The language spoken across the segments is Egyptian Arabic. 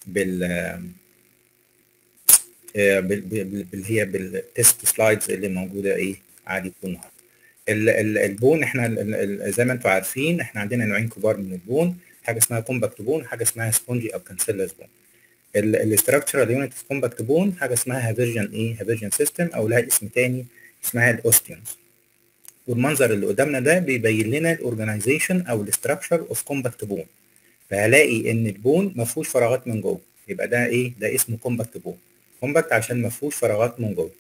بال آه، بال- بال- اللي هي بالتست سلايدز اللي موجوده ايه عليكم النهارده ال- ال- البون احنا ال- ال- زي ما انتم عارفين احنا عندنا نوعين كبار من البون حاجه اسمها كومباكت بون حاجه اسمها سبونجي او كانسيلس بون الاستراكشرال يونت في كومباكت بون حاجه اسمها هافيرجن ايه هافيرجن سيستم او لها اسم تاني اسمها الاوستيومز والمنظر اللي قدامنا ده بيبين لنا الاورجنايزيشن او الاستراكشر اوف كومباكت بون فهلاقي ان البون ما فيهوش فراغات من جوه يبقى ده ايه ده اسمه كومباكت بون كومباكت عشان ما فيهوش فراغات من جوه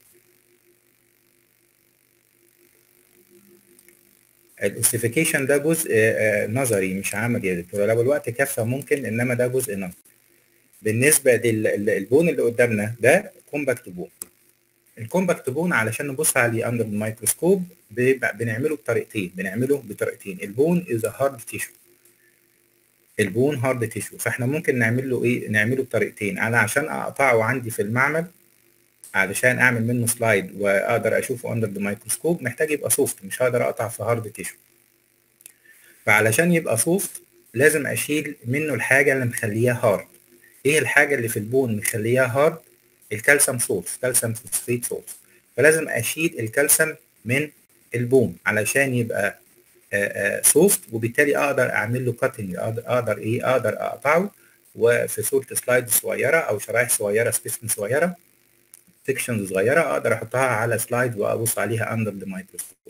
الاستيفيكيشن ده جزء آه، نظري مش عملي يا دكتور لو الوقت كفى ممكن انما ده جزء نظري بالنسبه للبون اللي قدامنا ده كومباكت بون الكومباكت بون علشان نبص عليه اندر الميكروسكوب بيبقى- بنعمله بطريقتين بنعمله بطريقتين البون از هارد تيشو البون هارد تيشو فاحنا ممكن نعمل له ايه نعمله بطريقتين انا عشان اقطعه عندي في المعمل علشان اعمل منه سلايد واقدر اشوفه اندر ذا مايكروسكوب محتاج يبقى سوفت مش هقدر اقطع في هارد تيشو فعلشان يبقى سوفت لازم اشيل منه الحاجه اللي مخليها هارد ايه الحاجه اللي في البون مخليها هارد الكالسيوم سولز كالسيوم فوسفيت سولز فلازم اشيل الكالسيوم من البون علشان يبقى سوفت وبالتالي اقدر اعمل له كاتنج اقدر ايه اقدر اقطعه وفي صوره سلايد صغيره او شرايح صغيره سبيسمن صغيره سيكشنز صغيره اقدر احطها على سلايد وابص عليها اندر ذا مايكروسكوب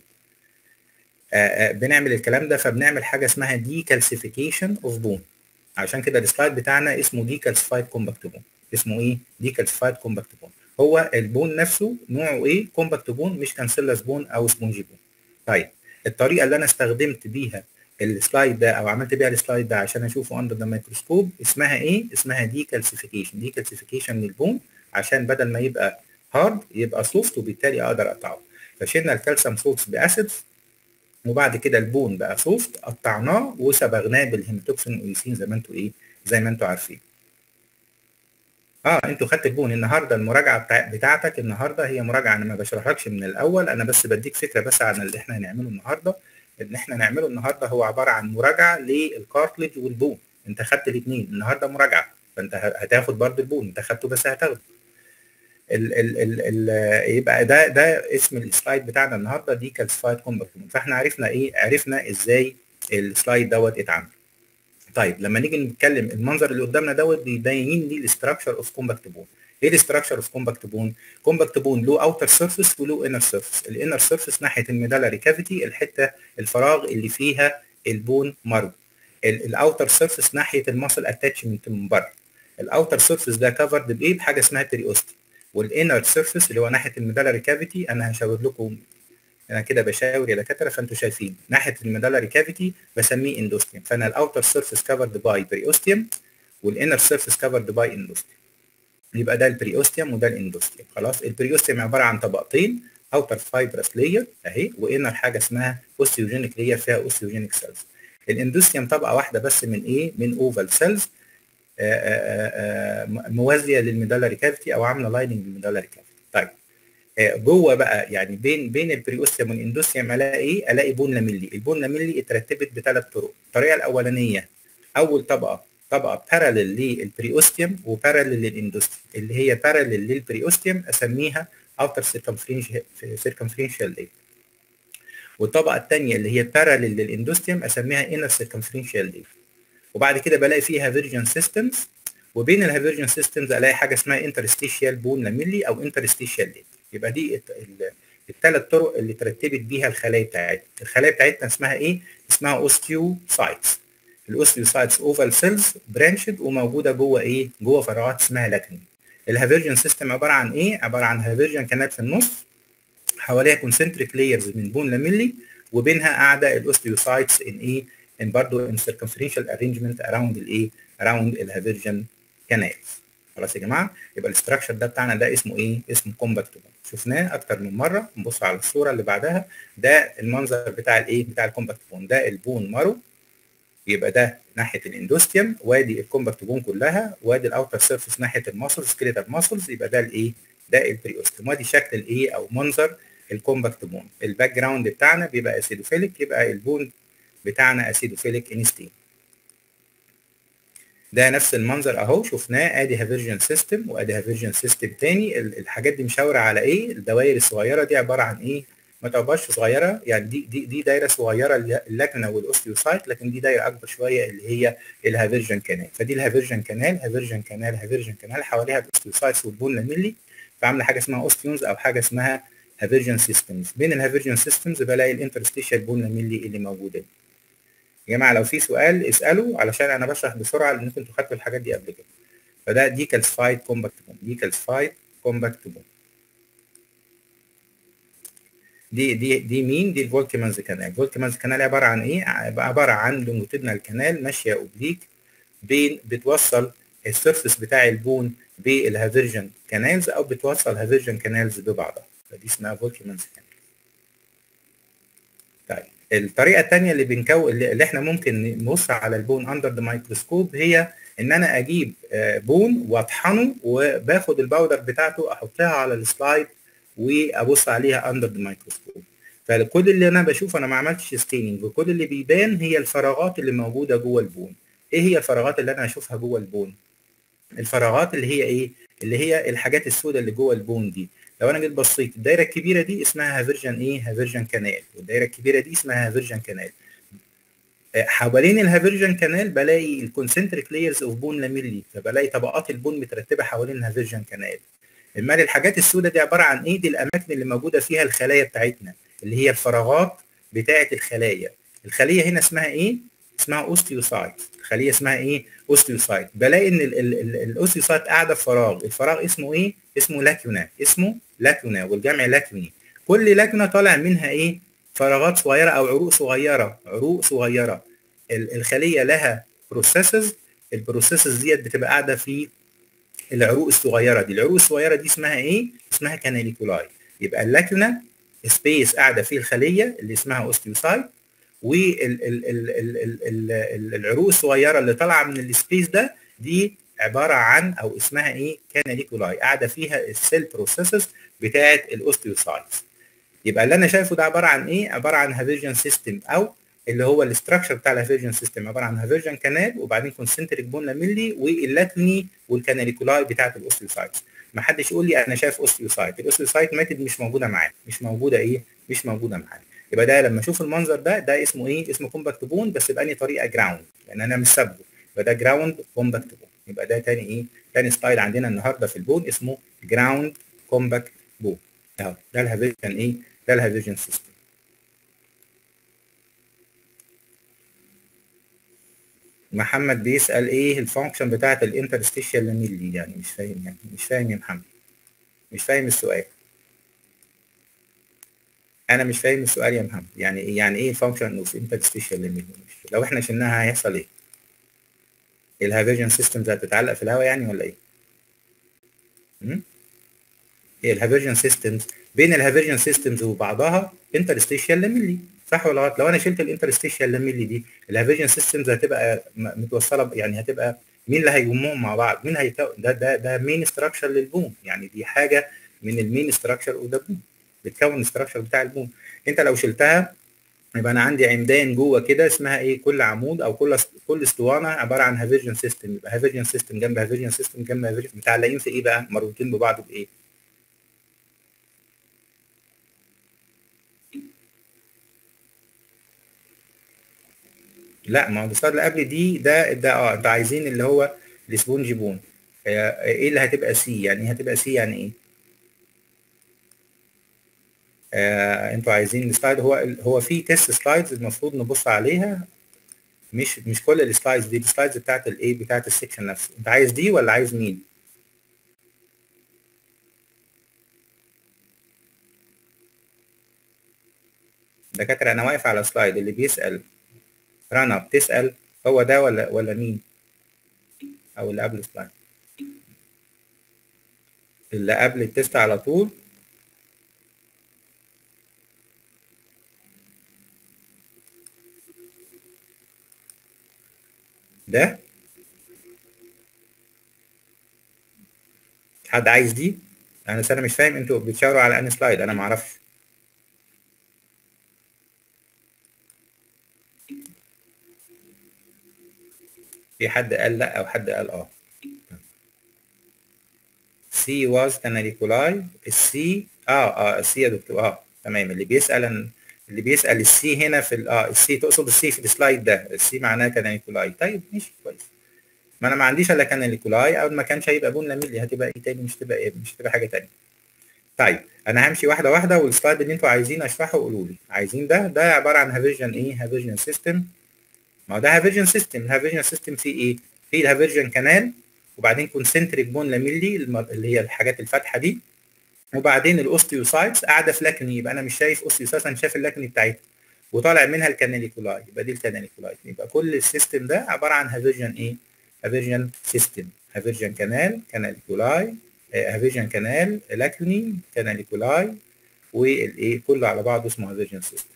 بنعمل الكلام ده فبنعمل حاجه اسمها دي كالسيفيكيشن اوف بون عشان كده السلايد بتاعنا اسمه دي كالسيفايد كومباكت بون اسمه ايه دي كالسيفايد كومباكت بون هو البون نفسه نوعه ايه كومباكت بون مش كانسيلس بون او سبونجي بون طيب الطريقه اللي انا استخدمت بيها السلايد ده او عملت بيها السلايد ده عشان اشوفه اندر ذا ميكروسكوب اسمها ايه اسمها دي كالسيفيكيشن دي كالسيفيكيشن للبون عشان بدل ما يبقى هارد يبقى سوفت وبالتالي اقدر اقطعه فشلنا الكالسيوم سولتس باسيدز وبعد كده البون بقى سوفت قطعناه وصبغناه بالهيماتوكسين وايسين زي ما انتوا ايه زي ما انتوا عارفين اه انتوا خدت البون النهارده المراجعه بتاع بتاعتك النهارده هي مراجعه انا ما بشرحلكش من الاول انا بس بديك فكره بس عن اللي احنا هنعمله النهارده اللي احنا نعمله النهارده هو عباره عن مراجعه للكارتلج والبون انت خدت الاثنين النهارده مراجعه فانت هتاخد برضه البون انت خدته بس هتاخده ال ال ال ال يبقى ده ده اسم السلايد بتاعنا النهارده دي كالسفايد كومباكت فاحنا عرفنا ايه عرفنا ازاي السلايد دوت اتعمل طيب لما نيجي نتكلم المنظر اللي قدامنا دوت بيبين لي الاستراكشر اوف كومباكت بون ايه الاستراكشر اوف كومباكت بون كومباكت بون له اوتر سيرفيس وله انر سيرفيس الانر سيرفيس ناحيه الميدالري كافيتي الحته الفراغ اللي فيها البون مارو الاوتر سيرفيس ناحيه الماسل اتاتشمنت من بره الاوتر سيرفيس ده كفرد بايه بحاجه اسمها بيريوستي والانر سيرفيس اللي هو ناحيه الميدالري كافيتي انا هشاور لكم انا كده بشاور يا دكاتره فانتوا شايفين ناحيه الميدالري كافيتي بسميه اندوستيوم فانا الاوتر سيرفيس كفرد باي بريوستيوم والانر سيرفيس كفرد باي اندوستيوم يبقى ده البريوستيوم وده الاندوستيوم خلاص البريوستيوم عباره عن طبقتين اوتر فايبرس لاير اهي وانر حاجه اسمها اوستيوجينيك لاير فيها اوستيوجينيك سيلز الاندوستيوم طبقه واحده بس من ايه من اوفال سيلز موازيه للميدالري كافيتي او عامله لايننج للميدالري كافيتي طيب جوه بقى يعني بين بين البريوستيوم والاندوستيوم الاقي ايه؟ الاقي بون لاميلي، البون لاميلي اترتبت بثلاث طرق، الطريقه الاولانيه اول طبقه طبقه باراليل للبريوستيوم وباراليل للاندوستيوم اللي هي باراليل للبريوستيوم اسميها اوتر سيركمفرنشال لاير. والطبقه الثانيه اللي هي باراليل للاندوستيوم اسميها انر سيركمفرنشال لاير. وبعد كده بلاقي فيها فيرجن سيستمز وبين الهافيرجن سيستمز الاقي حاجه اسمها انترستيشيال بون لاميلي او انترستيشيال لاير. يبقى دي الثلاث طرق اللي ترتبت بيها الخلايا بتاعتنا الخلايا بتاعتنا اسمها ايه اسمها اوستيوسايتس الاوستيوسايتس اوفال سيلز برانشد وموجوده جوه ايه جوه فراغات اسمها لاكنين الهافيرجن سيستم عباره عن ايه عباره عن هافيرجن كانال في النص حواليها كونسنتريك لايرز من بون لاميلي وبينها قاعده الاوستيوسايتس ان ايه ان برضه ان سيركمفرنشال ارينجمنت اراوند الايه اراوند الهافيرجن كانالز خلاص يا جماعه يبقى الاستراكشر ده بتاعنا ده اسمه ايه اسمه كومباكت بون شفناه اكتر من مره نبص على الصوره اللي بعدها ده المنظر بتاع الايه بتاع الكومباكت بون ده البون مارو يبقى ده ناحيه الاندوستيوم وادي الكومباكت بون كلها وادي الاوتر سيرفيس ناحيه الماسلز سكيليتال ماسلز يبقى ده الايه ده البريوستيوم وادي شكل الايه او منظر الكومباكت بون الباك جراوند بتاعنا بيبقى اسيدوفيليك يبقى البون بتاعنا اسيدوفيليك انستين ده نفس المنظر اهو شفناه ادي هافيرجن سيستم وادي هافيرجن سيستم تاني الحاجات دي مشاوره على ايه الدوائر الصغيره دي عباره عن ايه ما تعتبرش صغيره يعني دي دي دي دايره صغيره اللاكنا والاوستيوسايت لكن دي دايره اكبر شويه اللي هي الهافيرجن كانال فدي الهافيرجن كانال هافيرجن كانال هافيرجن كانال حواليها الاوستيوسايتس والبون لاميلي فعامله حاجه اسمها اوستيونز او حاجه اسمها هافيرجن سيستمز بين الهافيرجن سيستمز بلاقي الانترستيشال بون لاميلي اللي موجوده دي يا جماعه لو في سؤال اسالوا علشان انا بشرح بسرعه لان انتوا خدتوا الحاجات دي قبل كده فده دي كالسفايد كومباكت بون دي كالسفايد كومباكت بون دي دي دي مين دي الفولكيمانز كانال الفولكيمانز كانال عباره عن ايه عباره عن لونجيتودنال كانال ماشيه اوبليك بين بتوصل السيرفس بتاع البون بالهافيرجن كانالز او بتوصل هافيرجن كانالز ببعضها فدي اسمها فولكيمانز كانال طيب الطريقه الثانيه اللي بنكون اللي احنا ممكن نبص على البون اندر ذا مايكروسكوب هي ان انا اجيب بون واطحنه وباخد الباودر بتاعته احطها على السلايد وابص عليها اندر ذا مايكروسكوب فكل اللي انا بشوفه انا ما عملتش ستيننج وكل اللي بيبان هي الفراغات اللي موجوده جوه البون ايه هي الفراغات اللي انا اشوفها جوه البون الفراغات اللي هي ايه اللي هي الحاجات السوداء اللي جوه البون دي لو انا جيت بصيت الدايره الكبيره دي اسمها هافيرجن ايه هافيرجن كانال والدايره الكبيره دي اسمها هافيرجن كانال حوالين الهافيرجن كانال بلاقي الكونسنتريك لايرز اوف بون لاميلي فبلاقي طبقات البون مترتبه حوالين الهافيرجن كانال امال الحاجات السوداء دي عباره عن ايه دي الاماكن اللي موجوده فيها الخلايا بتاعتنا اللي هي الفراغات بتاعه الخلايا الخليه هنا اسمها ايه اسمها اوستيوسايت الخليه اسمها ايه اوستيوسايت بلاقي ان الاوستيوسايت قاعده في فراغ الفراغ اسمه ايه اسمه لاكيونا اسمه لاكيونا والجمع لاكيوني كل لاكيونا طالع منها ايه فراغات صغيره او عروق صغيره عروق صغيره الخليه لها بروسيسز البروسيسز ديت بتبقى قاعده في العروق الصغيره دي العروق الصغيره دي اسمها ايه اسمها كاناليكولاي يبقى اللاكيونا سبيس قاعده فيه الخليه اللي اسمها اوستيوسايت والعروق الصغيره اللي طالعه من السبيس ده دي عباره عن او اسمها ايه كاناليكولاي قاعده فيها السيل بروسيسز بتاعه الاوستيوسايتس يبقى اللي انا شايفه ده عباره عن ايه عباره عن هافيرجن سيستم او اللي هو الاستراكشر بتاع الهافيرجن سيستم عباره عن هافيرجن كانال وبعدين كونسنتريك بون لاميلي واللاتيني والكاناليكولاي بتاعه الاوستيوسايتس ما حدش يقول لي انا شايف اوستيوسايت الاوستيوسايت ماتت مش موجوده معايا مش موجوده ايه مش موجوده معايا يبقى ده لما اشوف المنظر ده ده اسمه ايه اسمه كومباكت بون بس باني طريقه جراوند لان انا مش سابه يبقى ده جراوند كومباكت بون يبقى ده تاني ايه تاني ستايل عندنا النهارده في البون اسمه جراوند كومباكت بون اهو ده الهافيرجن ايه ده الهافيرجن سيستم محمد بيسأل ايه الفانكشن بتاعت الانترستيشال لاميلي يعني مش فاهم يعني مش فاهم يا محمد مش فاهم السؤال انا مش فاهم السؤال يا محمد يعني ايه يعني ايه الفانكشن اوف انترستيشال لاميلي لو احنا شلناها هيحصل ايه الهافيرجن سيستمز هتتعلق في الهواء يعني ولا ايه هي الهافيرجن سيستمز بين الهافيرجن سيستمز وبعضها انترستيشال لاميلي صح ولا غلط لو انا شلت الانترستيشال لاميلي دي الهافيرجن سيستمز هتبقى متوصله يعني هتبقى مين اللي هيجمعهم مع بعض مين هيتو... ده ده ده مين ستراكشر للبوم يعني دي حاجه من المين ستراكشر اوف ذا بوم بتكون الستراكشر بتاع البوم انت لو شلتها يبقى انا عندي عمدان جوه كده اسمها ايه كل عمود او كل كل اسطوانه عباره عن هافيرجن سيستم يبقى هافيرجن سيستم جنب هافيرجن سيستم جنب هافيرجن متعلقين في ايه بقى مربوطين ببعض بايه لا ما هو السلايد اللي قبل دي ده ده اه انتوا عايزين اللي هو السبونج بون ايه اللي هتبقى سي يعني هتبقى سي يعني ايه آه انتوا عايزين السلايد هو هو في تيست سلايدز المفروض نبص عليها مش مش كل السلايدز دي السلايدز بتاعت الايه بتاعت السكشن نفسه انت عايز دي ولا عايز مين دكاتره انا واقف على سلايد اللي بيسال رنا بتسال هو ده ولا ولا مين او اللي قبل السلايد اللي قبل التست على طول ده حد عايز دي انا انا مش فاهم انتوا بتشاوروا على انهي سلايد انا ما اعرفش في حد قال لا او حد قال اه سي واز كاناليكولاي السي اه اه السي يا دكتور اه تمام اللي بيسال اللي بيسال السي هنا في ال- اه السي تقصد السي في السلايد ده السي معناها كاناليكولاي طيب ماشي كويس ما انا ما عنديش الا كاناليكولاي او ما كانش هيبقى بون لاميلي هتبقى ايه تاني مش تبقى ايه مش تبقى حاجه تانيه طيب انا همشي واحده واحده والسلايد اللي انتوا عايزين اشرحه قولوا لي عايزين ده ده عباره عن هافيرجن ايه هافيرجن سيستم ما هو ده هافيرجن سيستم الهافيرجن سيستم فيه ايه فيه الهافيرجن كانال وبعدين كونسنتريك بون لاميلي الم- اللي هي الحاجات الفاتحه دي وبعدين الاوستيوسايتس قاعده في لاكني يبقى انا مش شايف اوستيوسايتس انا شايف اللاكني بتاعتها وطالع منها الكاناليكولاي يبقى دي الكاناليكولاي يبقى كل السيستم ده عباره عن هافيرجن ايه هافيرجن سيستم هافيرجن كانال كاناليكولاي هافيرجن كانال لاكني كاناليكولاي والايه كله على بعضه اسمه هافيرجن سيستم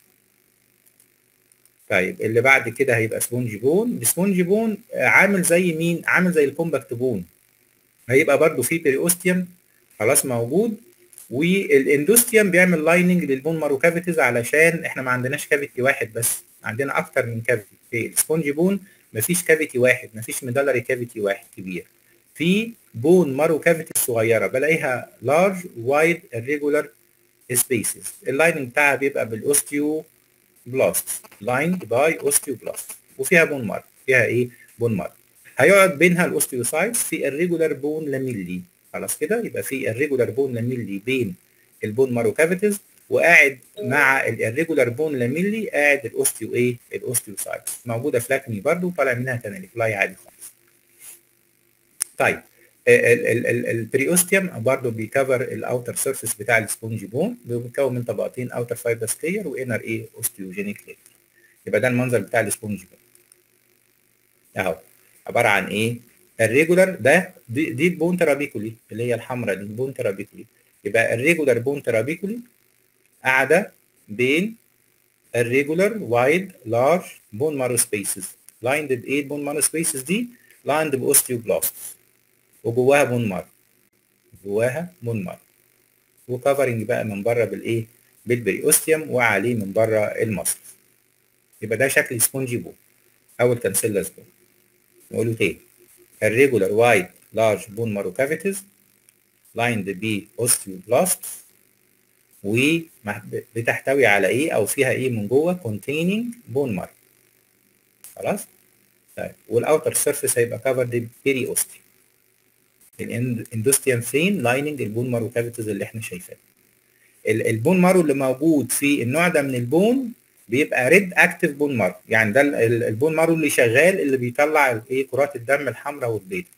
طيب اللي بعد كده هيبقى سبونج بون السبونج بون آه، عامل زي مين عامل زي الكومباكت بون هيبقى برضو فيه بيريوستيوم خلاص موجود والاندوستيوم بيعمل لايننج للبون مارو كافيتيز علشان احنا ما عندناش كافيتي واحد بس عندنا اكتر من كافيتي في السبونج بون مفيش كافيتي واحد مفيش ميدالري كافيتي واحد كبير في بون مارو كافيتي صغيره بلاقيها لارج وايد irregular سبيسز اللايننج بتاعها بيبقى بالاوستيو بلاست لايند باي اوستيوبلاست وفيها بون مارك فيها ايه بون مارك هيقعد بينها الاوستيوسايتس في الريجولار بون لاميلي خلاص كده يبقى في الريجولار بون لاميلي بين البون مارو كافيتيز وقاعد مع الريجولار بون لاميلي قاعد الاوستيو ايه الاوستيوسايتس موجوده في لاكني برضو طالع منها كاناليكولاي عادي خالص طيب البريوستيوم برضه بيكفر الاوتر سيرفيس بتاع السبونج بون بيتكون من طبقتين اوتر فايبرس لاير وانر ايه اوستيوجينيك لاير يبقى ده المنظر بتاع السبونج بون اهو عباره عن ايه الريجولار ده دي, دي البون ترابيكولي اللي هي الحمراء دي البون ترابيكولي يبقى الريجولار بون ترابيكولي قاعده بين الريجولار وايد لارج بون مارو سبيسز لايند بايه البون مارو سبيسز دي لايند باوستيوبلاست وجواها بون مارو جواها بون مارو وكفرنج بقى من بره بالايه بالبريوستيوم وعليه من بره المصل يبقى ده شكل سبونجي بون او الكانسيلاس بون نقوله تاني الريجولار وايد لارج بون مارو كافيتيز لايند بي اوستيوبلاست وبتحتوي على ايه او فيها ايه من جوه containing بون مارو خلاص طيب والاوتر سيرفيس هيبقى كفرد بيري اوستي الاندوستيوم فين لايننج البون مارو كافيتيز اللي احنا شايفينها البون مارو اللي موجود في النوع ده من البون بيبقى ريد اكتيف بون مارو يعني ده البون مارو اللي شغال اللي بيطلع ايه كرات الدم الحمراء والبيضاء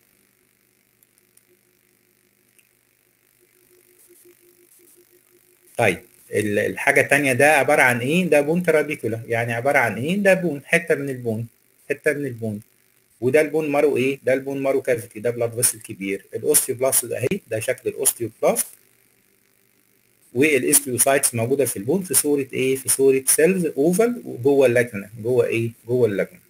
طيب الحاجة التانية ده عبارة عن ايه؟ ده بون ترابيكولا يعني عبارة عن ايه؟ ده بون حتة من البون حتة من البون وده البون مارو ايه؟ ده البون مارو كافيتي ده بلاد فيسل كبير الاوستيوبلاست ده اهي ده شكل الاوستيوبلاست والاستيوسايتس موجوده في البون في صوره ايه؟ في صوره سيلز اوفال جوه اللاكنه جوه ايه؟ جوه اللاكنه.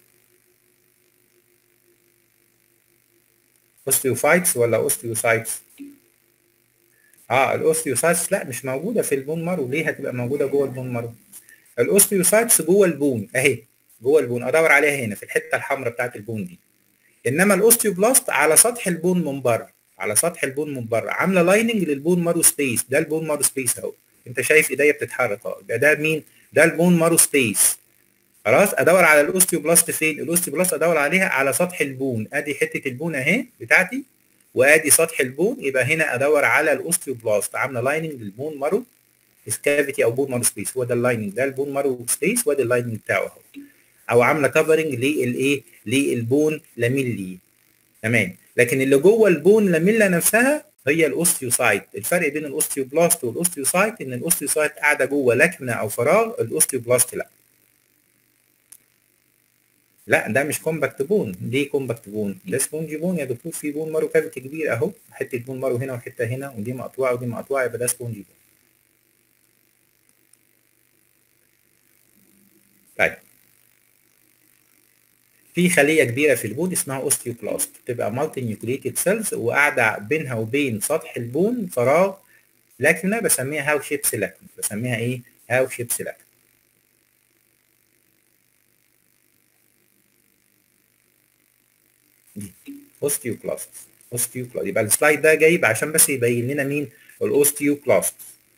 اوستيوفايتس ولا اوستيوسايتس؟ اه الاوستيوسايتس لا مش موجوده في البون مارو ليه هتبقى موجوده جوه البون مارو؟ الاوستيوسايتس جوه البون اهي جوه البون ادور عليها هنا في الحته الحمراء بتاعت البون دي. انما الاوستيوبلاست على سطح البون من بره على سطح البون من بره عامله لايننج للبون مارو سبيس ده البون مارو سبيس اهو انت شايف ايديا بتتحرك اهو يبقى ده مين ده البون مارو سبيس خلاص ادور على الاوستيوبلاست فين الاوستيوبلاست ادور عليها على سطح البون ادي حته البون اهي بتاعتي وادي سطح البون يبقى هنا ادور على الاوستيوبلاست عامله لايننج للبون مارو سكافيتي او بون مارو سبيس هو ده اللايننج ده البون مارو سبيس وادي اللايننج بتاعه اهو او عامله كفرنج للايه للبون لاميلي تمام لكن اللي جوه البون لاميلا نفسها هي الاوستيوسايت الفرق بين الاوستيوبلاست والاوستيوسايت ان الاوستيوسايت قاعده جوه لكنه او فراغ الاوستيوبلاست لا لا ده مش كومباكت بون ليه كومباكت بون ده سبونجي بون يا دكتور في بون مارو كافيتي كبير اهو حته بون مارو هنا وحته هنا ودي مقطوعه ودي مقطوعه يبقى ده سبونجي بون طيب في خليه كبيره في البون اسمها اوستيوبلاست بتبقى مالتي نيوكليتد سيلز وقاعده بينها وبين سطح البون فراغ لكنه بسميها هاو شيبس لكن بسميها ايه هاو شيبس لكن اوستيوكلاست اوستيوكلاست يبقى السلايد ده جايب عشان بس يبين لنا مين الاوستيوكلاست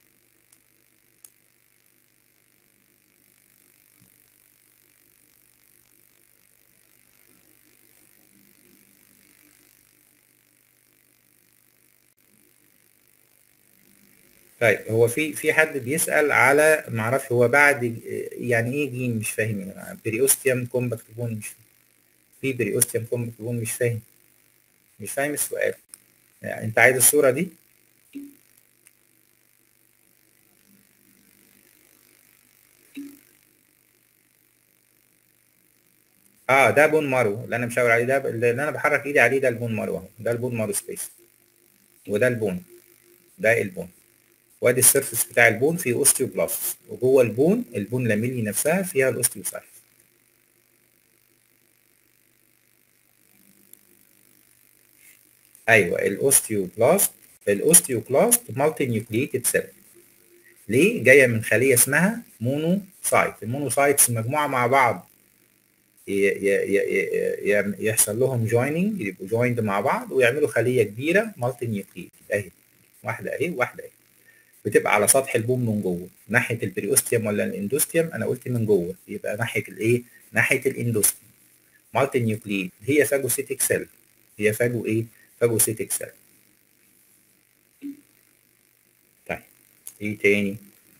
طيب هو في في حد بيسأل على ما اعرفش هو بعد يعني ايه جيم مش فاهم يا جماعه بريوستيوم كومباكت بون مش فاهم في بريوستيوم كومباكت بون مش فاهم مش فاهم السؤال يعني انت عايز الصورة دي اه ده بون مارو اللي انا مشاور عليه ده اللي انا بحرك ايدي عليه ده البون مارو اهو ده البون مارو سبيس وده البون ده البون وادي السيرفس بتاع البون فيه اوستيوبلاست وجوه البون البون لاميلي نفسها فيها الاوستيوسايت ايوه الاوستيوبلاست الاوستيوكلاست مالتي نيوكليتد سيل ليه جايه من خليه اسمها مونوسايت المونوسايتس مجموعه مع بعض يحصل لهم جويننج يبقوا جويند مع بعض ويعملوا خليه كبيره مالتي نيوكليتد اهي واحده اهي واحده اهي بتبقى على سطح البوم من جوه ناحيه البريوستيوم ولا الاندوستيوم انا قلت من جوه يبقى ناحيه الايه ناحيه الاندوستيوم مالتي نيوكليد هي فاجوسيتيك سيل هي فاجو ايه فاجوسيتيك سيل طيب ايه تاني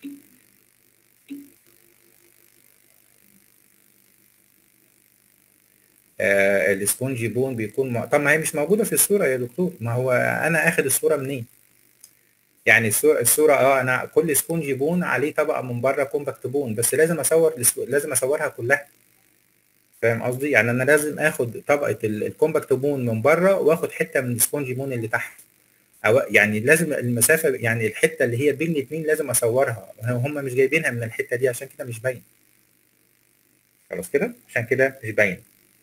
آه السبونجي بون بيكون م... طب ما هي مش موجوده في الصوره يا دكتور ما هو انا اخد الصوره منين يعني الصوره الصوره اه انا كل سبونجي بون عليه طبقه من بره كومباكت بون بس لازم اصور لازم اصورها كلها فاهم قصدي يعني انا لازم اخد طبقه الكومباكت بون من بره واخد حته من السبونجي بون اللي تحت أو يعني لازم المسافه يعني الحته اللي هي بين الاثنين لازم اصورها هم مش جايبينها من الحته دي عشان كده مش باين خلاص كده عشان كده مش باين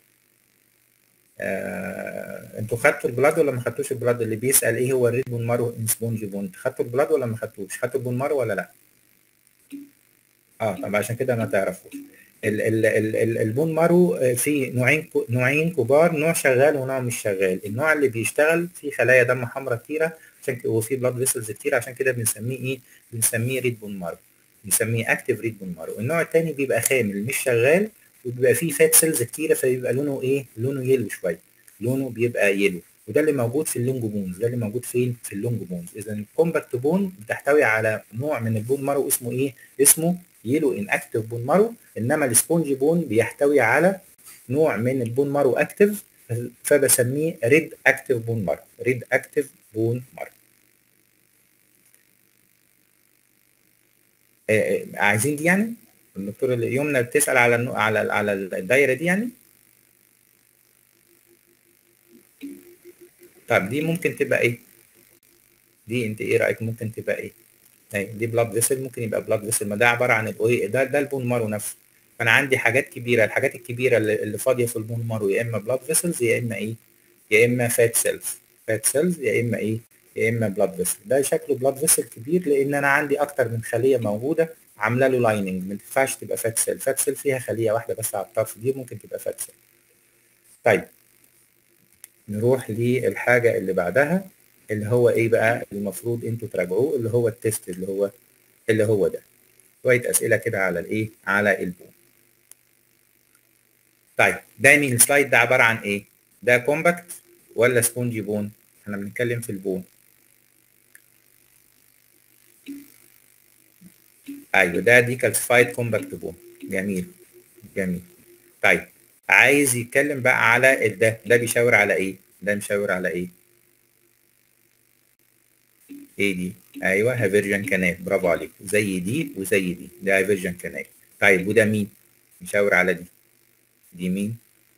آه، انتوا خدتوا البلاد ولا ما خدتوش البلاد اللي بيسال ايه هو الريد بون مارو ان سبونج بون خدتوا البلاد ولا ما خدتوش خدتوا البون مارو ولا لا اه طب عشان كده ما تعرفوش ال ال ال ال البون مارو في نوعين نوعين كبار نوع شغال ونوع مش شغال النوع اللي بيشتغل فيه خلايا دم حمراء كتيره عشان كده وفيه بلاد فيسلز كتير عشان كده بنسميه ايه بنسميه ريد بون مارو بنسميه اكتيف ريد بون مارو النوع الثاني بيبقى خامل مش شغال وبيبقى فيه فات سيلز كتيره فبيبقى لونه ايه لونه يلو شويه لونه بيبقى يلو وده اللي موجود في اللونج بونز ده اللي موجود فين في اللونج بونز اذا الكومباكت بون بتحتوي على نوع من البون مارو اسمه ايه اسمه يلو ان اكتيف بون مارو انما السبونجي بون بيحتوي على نوع من البون مارو اكتيف فبسميه ريد اكتيف بون مارو ريد اكتيف بون مارو آه عايزين دي يعني الدكتور اللي يمنى بتسال على على على الدايره دي يعني طب دي ممكن تبقى ايه دي انت ايه رايك ممكن تبقى ايه اهي دي بلاد فيسل ممكن يبقى بلاد فيسل ما ده عباره عن الايه ده ده البون مارو نفسه فانا عندي حاجات كبيره الحاجات الكبيره اللي, اللي فاضيه في البون مارو يا اما بلاد فيسلز يا اما ايه يا اما فات سيلز فات سيلز يا اما ايه يا اما بلاد فيسل ده شكله بلاد فيسل كبير لان انا عندي اكتر من خليه موجوده عامله له لايننج ما ينفعش تبقى فات سيل فات سيل فيها خليه واحده بس على الطرف دي ممكن تبقى فات سيل طيب نروح للحاجه اللي بعدها اللي هو ايه بقى المفروض انتوا تراجعوه اللي هو التيست اللي هو اللي هو ده شويه اسئله كده على الايه على البون طيب ده مين السلايد ده عباره عن ايه ده كومباكت ولا سبونجي بون احنا بنتكلم في البون ايوه ده دي كالسيفايد كومباكت بون جميل جميل طيب عايز يتكلم بقى على ده ده بيشاور على ايه ده بيشاور على ايه ايه دي ايوه هافيرجن كانال برافو عليك زي دي وزي دي ده هافيرجن كانال طيب وده مين بيشاور على دي دي مين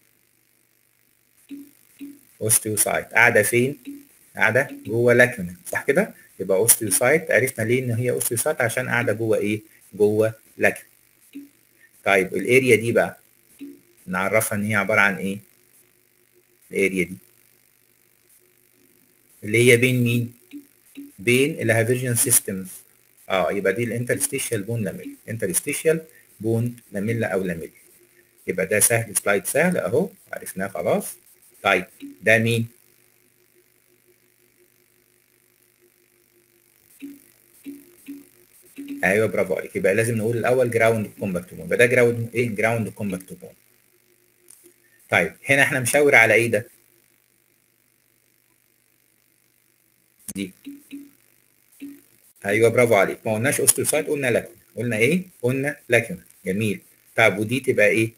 اوستيوسايت قاعده فين قاعده جوه لاكونا صح كده يبقى اوستيوسايت عرفنا ليه ان هي اوستيوسايت عشان قاعده جوه ايه جوه لاكونا طيب الاريا دي بقى نعرفها ان هي عباره عن ايه الاريا دي اللي هي بين مين بين الهافيرجن سيستمز اه يبقى دي الانترستيشال بون لاميل انترستيشال بون لاميلا او لاميل يبقى ده سهل سلايد سهل اهو عرفناه خلاص طيب ده مين ايوه برافو عليك يبقى لازم نقول الاول جراوند كومباكت بون يبقى ده جراوند ايه جراوند كومباكت بون طيب هنا احنا مشاور على ايه ده دي ايوه برافو عليك ما قلناش اوستيوسايت قلنا لاكون قلنا ايه قلنا لاكون جميل طب ودي تبقى ايه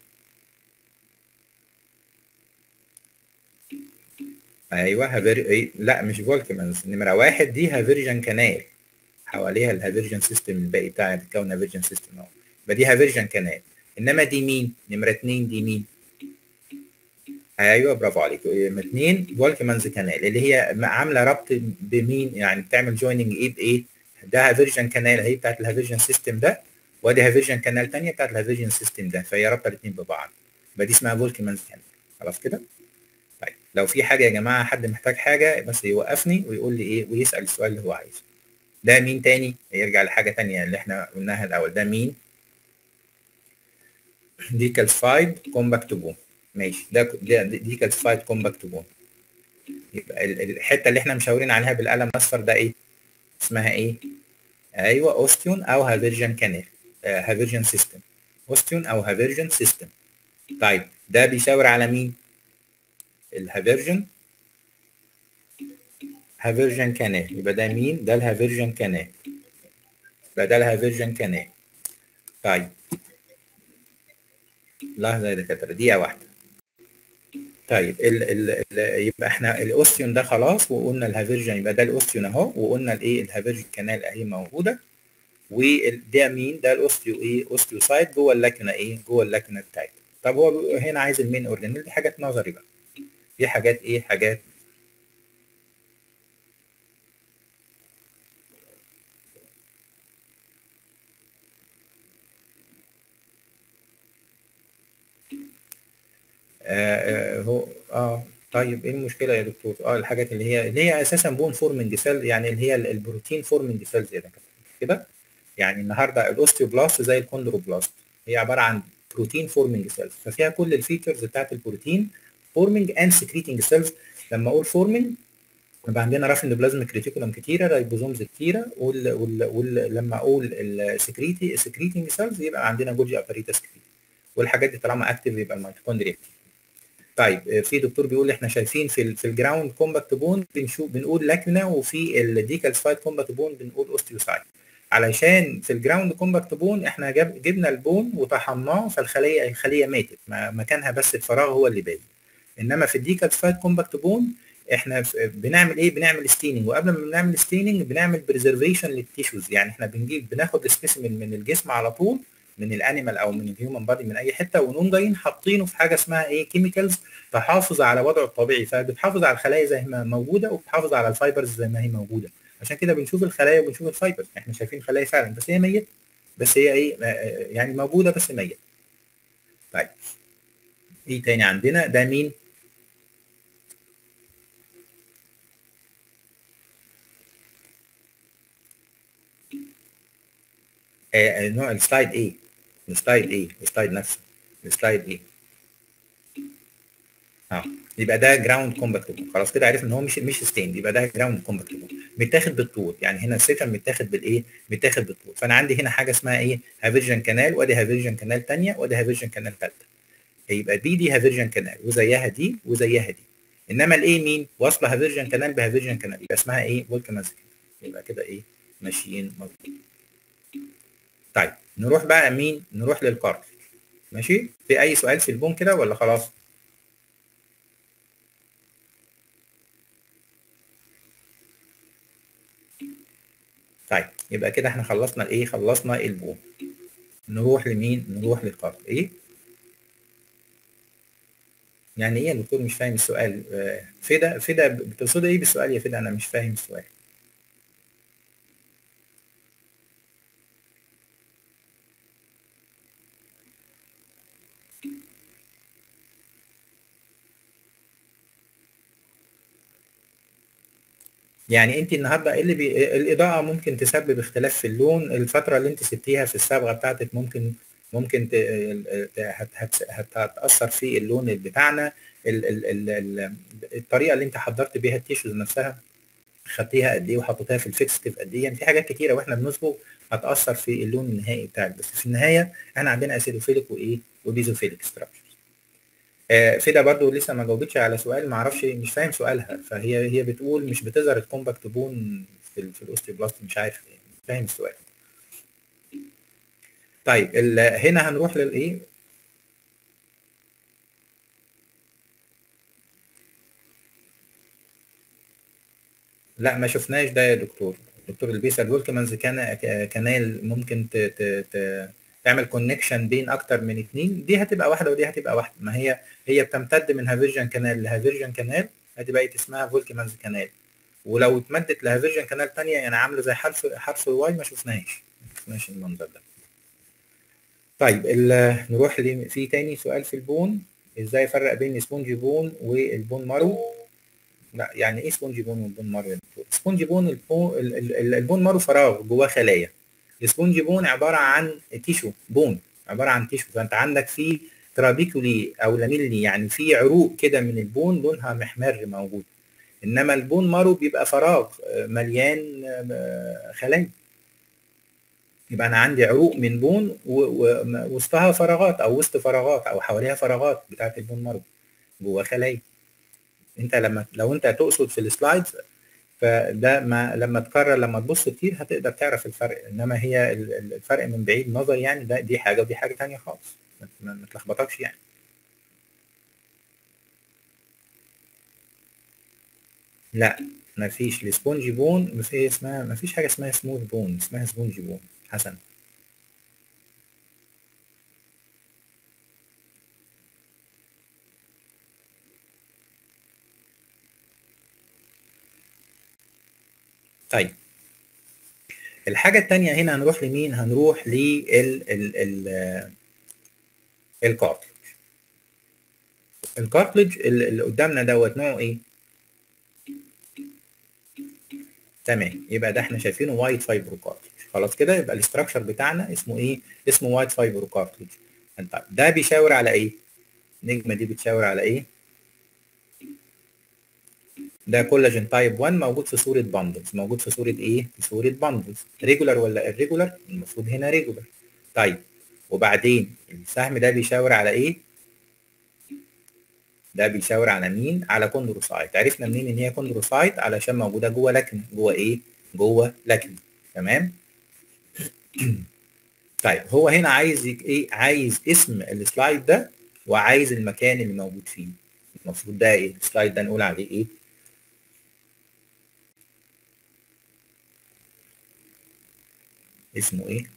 ايوه هافير ايه لا مش فولكمانز نمره واحد دي هافيرجن كانال حواليها الهافيرجن سيستم الباقي بتاعها بتكون هافيرجن سيستم اهو يبقى دي هافيرجن كانال انما دي مين نمره اتنين دي مين ايوه برافو عليك اثنين فولكمانز كانال اللي هي عامله ربط بمين يعني بتعمل جويننج ايه بايه ده هافيرجن كانال اهي بتاعت الهافيرجن سيستم ده وادي هافيرجن كانال ثانيه بتاعت الهافيرجن سيستم ده فهي رابطه الاثنين ببعض يبقى دي اسمها فولكمانز كانال خلاص كده طيب لو في حاجه يا جماعه حد محتاج حاجه بس يوقفني ويقول لي ايه ويسال السؤال اللي هو عايزه ده مين تاني يرجع لحاجه ثانيه اللي احنا قلناها الاول ده مين دي كالسفايد كومباكت بون ماشي ده دي كالسفايد كومباكت بون يبقى الحته اللي احنا مشاورين عليها بالقلم الاصفر ده ايه اسمها ايه ايوه اوستيون او هافيرجن كانال هافيرجن سيستم اوستيون او هافيرجن سيستم طيب ده بيشاور على مين الهافيرجن هافيرجن كانال يبقى ده مين ده الهافيرجن كانال يبقى ده الهافيرجن كانال طيب لحظه يا دكاتره دقيقه واحده طيب ال ال ال يبقى احنا الاوستيون ده خلاص وقلنا الهافيرجن يبقى ده الاوستيون اهو وقلنا الايه الهافيرجن كانال اهي موجوده وده مين ده الاوستيو ايه اوستيوسايت جوه اللاكنه ايه جوه اللاكنه بتاعتها طب هو هنا عايز المين اورجانيل دي حاجات نظري بقى دي حاجات ايه حاجات آه هو اه طيب ايه المشكله يا دكتور اه الحاجات اللي هي اللي هي اساسا بون فورمنج سيل يعني اللي هي البروتين فورمنج سيلز كده كده يعني النهارده الاوستيوبلاست زي الكوندروبلاست هي عباره عن بروتين فورمنج سيلز ففيها كل الفيتشرز بتاعت البروتين فورمنج اند سكريتنج سيلز لما اقول فورمنج يبقى عندنا رافند بلازميك ريتيكولم كتيره رايبوزومز كتيره وال وال وال لما اقول السكريتي سكريتنج سيلز يبقى عندنا جولجي اباريتس كتير والحاجات دي طالما اكتف يبقى الميتوكوندريا طيب في دكتور بيقول احنا شايفين في في الجراوند كومباكت بون بنشوف بنقول لاكنا وفي الديكالسفايد كومباكت بون بنقول اوستيوسايت علشان في الجراوند كومباكت بون احنا جاب جبنا البون وطحناه فالخليه الخليه ماتت مكانها بس الفراغ هو اللي باقي انما في الديكالسفايد كومباكت بون احنا بنعمل ايه بنعمل ستيننج وقبل ما بنعمل ستيننج بنعمل بريزرفيشن للتيشوز يعني احنا بنجيب بناخد سبيسيمن من الجسم على طول من الانيمال او من الهيومن بادي من اي حته ونقوم جايين حاطينه في حاجه اسمها ايه كيميكالز تحافظ على وضعه الطبيعي فبتحافظ على الخلايا زي ما موجوده وبتحافظ على الفايبرز زي ما هي موجوده عشان كده بنشوف الخلايا وبنشوف الفايبرز احنا شايفين خلايا فعلا بس هي ميته بس هي ايه يعني موجوده بس ميته طيب ايه تاني عندنا ده مين آه نوع السلايد ايه السلايد ايه السلايد نفسه السلايد ايه اه يبقى ده جراوند كومباكت بون خلاص كده عرفنا ان هو مش مش ستيند يبقى ده جراوند كومباكت بون متاخد بالطول يعني هنا السيتم متاخد بالايه متاخد بالطول فانا عندي هنا حاجه اسمها ايه هافيرجن كانال وادي هافيرجن كانال ثانيه وادي هافيرجن كانال ثالثه يبقى دي دي هافيرجن كانال وزيها دي وزيها دي انما الايه مين واصله هافيرجن كانال بهافيرجن كانال يبقى اسمها ايه فولكانز يبقى كده ايه ماشيين مظبوط طيب نروح بقى مين نروح للكارت ماشي في اي سؤال في البون كده ولا خلاص طيب يبقى كده احنا خلصنا الايه خلصنا البون نروح لمين نروح للكارت ايه يعني ايه يا دكتور مش فاهم السؤال فدا فدا بتقصد ايه بالسؤال يا فدا انا مش فاهم السؤال يعني انت النهارده ايه اللي بي... الاضاءه ممكن تسبب اختلاف في اللون الفتره اللي انت سبتيها في الصبغه بتاعتك ممكن ممكن ت... هت... هت... هتاثر في اللون بتاعنا ال... ال... ال... ال... الطريقه اللي انت حضرت بيها التيشوز نفسها خدتيها قد ايه وحطيتها في الفيكستيف قد ايه يعني في حاجات كتيره واحنا بنصبغ هتاثر في اللون النهائي بتاعك بس في النهايه احنا عندنا اسيدوفيليك وايه وبيزوفيليك ستراكشرز آه فدا برضو لسه ما جاوبتش على سؤال ما اعرفش مش فاهم سؤالها فهي هي بتقول مش بتظهر الكومباكت بون في ال في الاوستيوبلاست مش عارف يعني مش فاهم السؤال طيب هنا هنروح للايه لا ما شفناش ده يا دكتور دكتور البيسال فولكمانز كان كانال ممكن ت... ت... ت... تعمل كونكشن بين اكتر من اثنين دي هتبقى واحده ودي هتبقى واحده ما هي هي بتمتد من هافيرجن كانال لهافيرجن كانال ادي بقت اسمها فولكمانز كانال ولو اتمدت لهافيرجن كانال ثانيه يعني عامله زي حرف حرف الواي ما شفناهاش ما شفناش المنظر ده طيب نروح ل... في تاني سؤال في البون ازاي افرق بين السبونجي بون والبون مارو لا يعني ايه سبونجي بون والبون مارو يا دكتور سبونجي بون البون, البون مارو فراغ جواه خلايا السبونجي بون عباره عن تيشو بون عباره عن تيشو فانت عندك فيه ترابيكولي او لاميلي يعني في عروق كده من البون لونها محمر موجود انما البون مارو بيبقى فراغ مليان خلايا يبقى انا عندي عروق من بون ووسطها فراغات او وسط فراغات او حواليها فراغات بتاعت البون مارو جوه خلايا انت لما لو انت تقصد في السلايدز فده ما لما تكرر لما تبص كتير هتقدر تعرف الفرق انما هي الفرق من بعيد نظر يعني ده دي حاجه ودي حاجه ثانيه خالص ما تلخبطكش يعني لا ما فيش السبونجي بون ما في اسمها ما فيش حاجه اسمها سموث بون اسمها سبونجي بون حسن طيب الحاجة التانية هنا هنروح لمين؟ هنروح لل ال ال الكارتلج الكارتلج اللي قدامنا دوت نوعه ايه؟ تمام يبقى ده احنا شايفينه وايت فايبرو كارتلج خلاص كده يبقى الاستراكشر بتاعنا اسمه ايه؟ اسمه وايت فايبرو كارتلج طيب ده بيشاور على ايه؟ النجمة دي بتشاور على ايه؟ ده كولاجين تايب 1 موجود في صورة باندلز موجود في صورة ايه؟ في صورة باندلز ريجولار ولا الريجولار؟ المفروض هنا ريجولار طيب وبعدين السهم ده بيشاور على ايه؟ ده بيشاور على مين؟ على كوندروسايت عرفنا منين ان هي كوندروسايت علشان موجودة جوه لكنة جوه ايه؟ جوه لكنة تمام؟ طيب هو هنا عايز ايه؟ عايز اسم السلايد ده وعايز المكان اللي موجود فيه المفروض ده ايه؟ السلايد ده نقول عليه ايه؟ اسمه ايه؟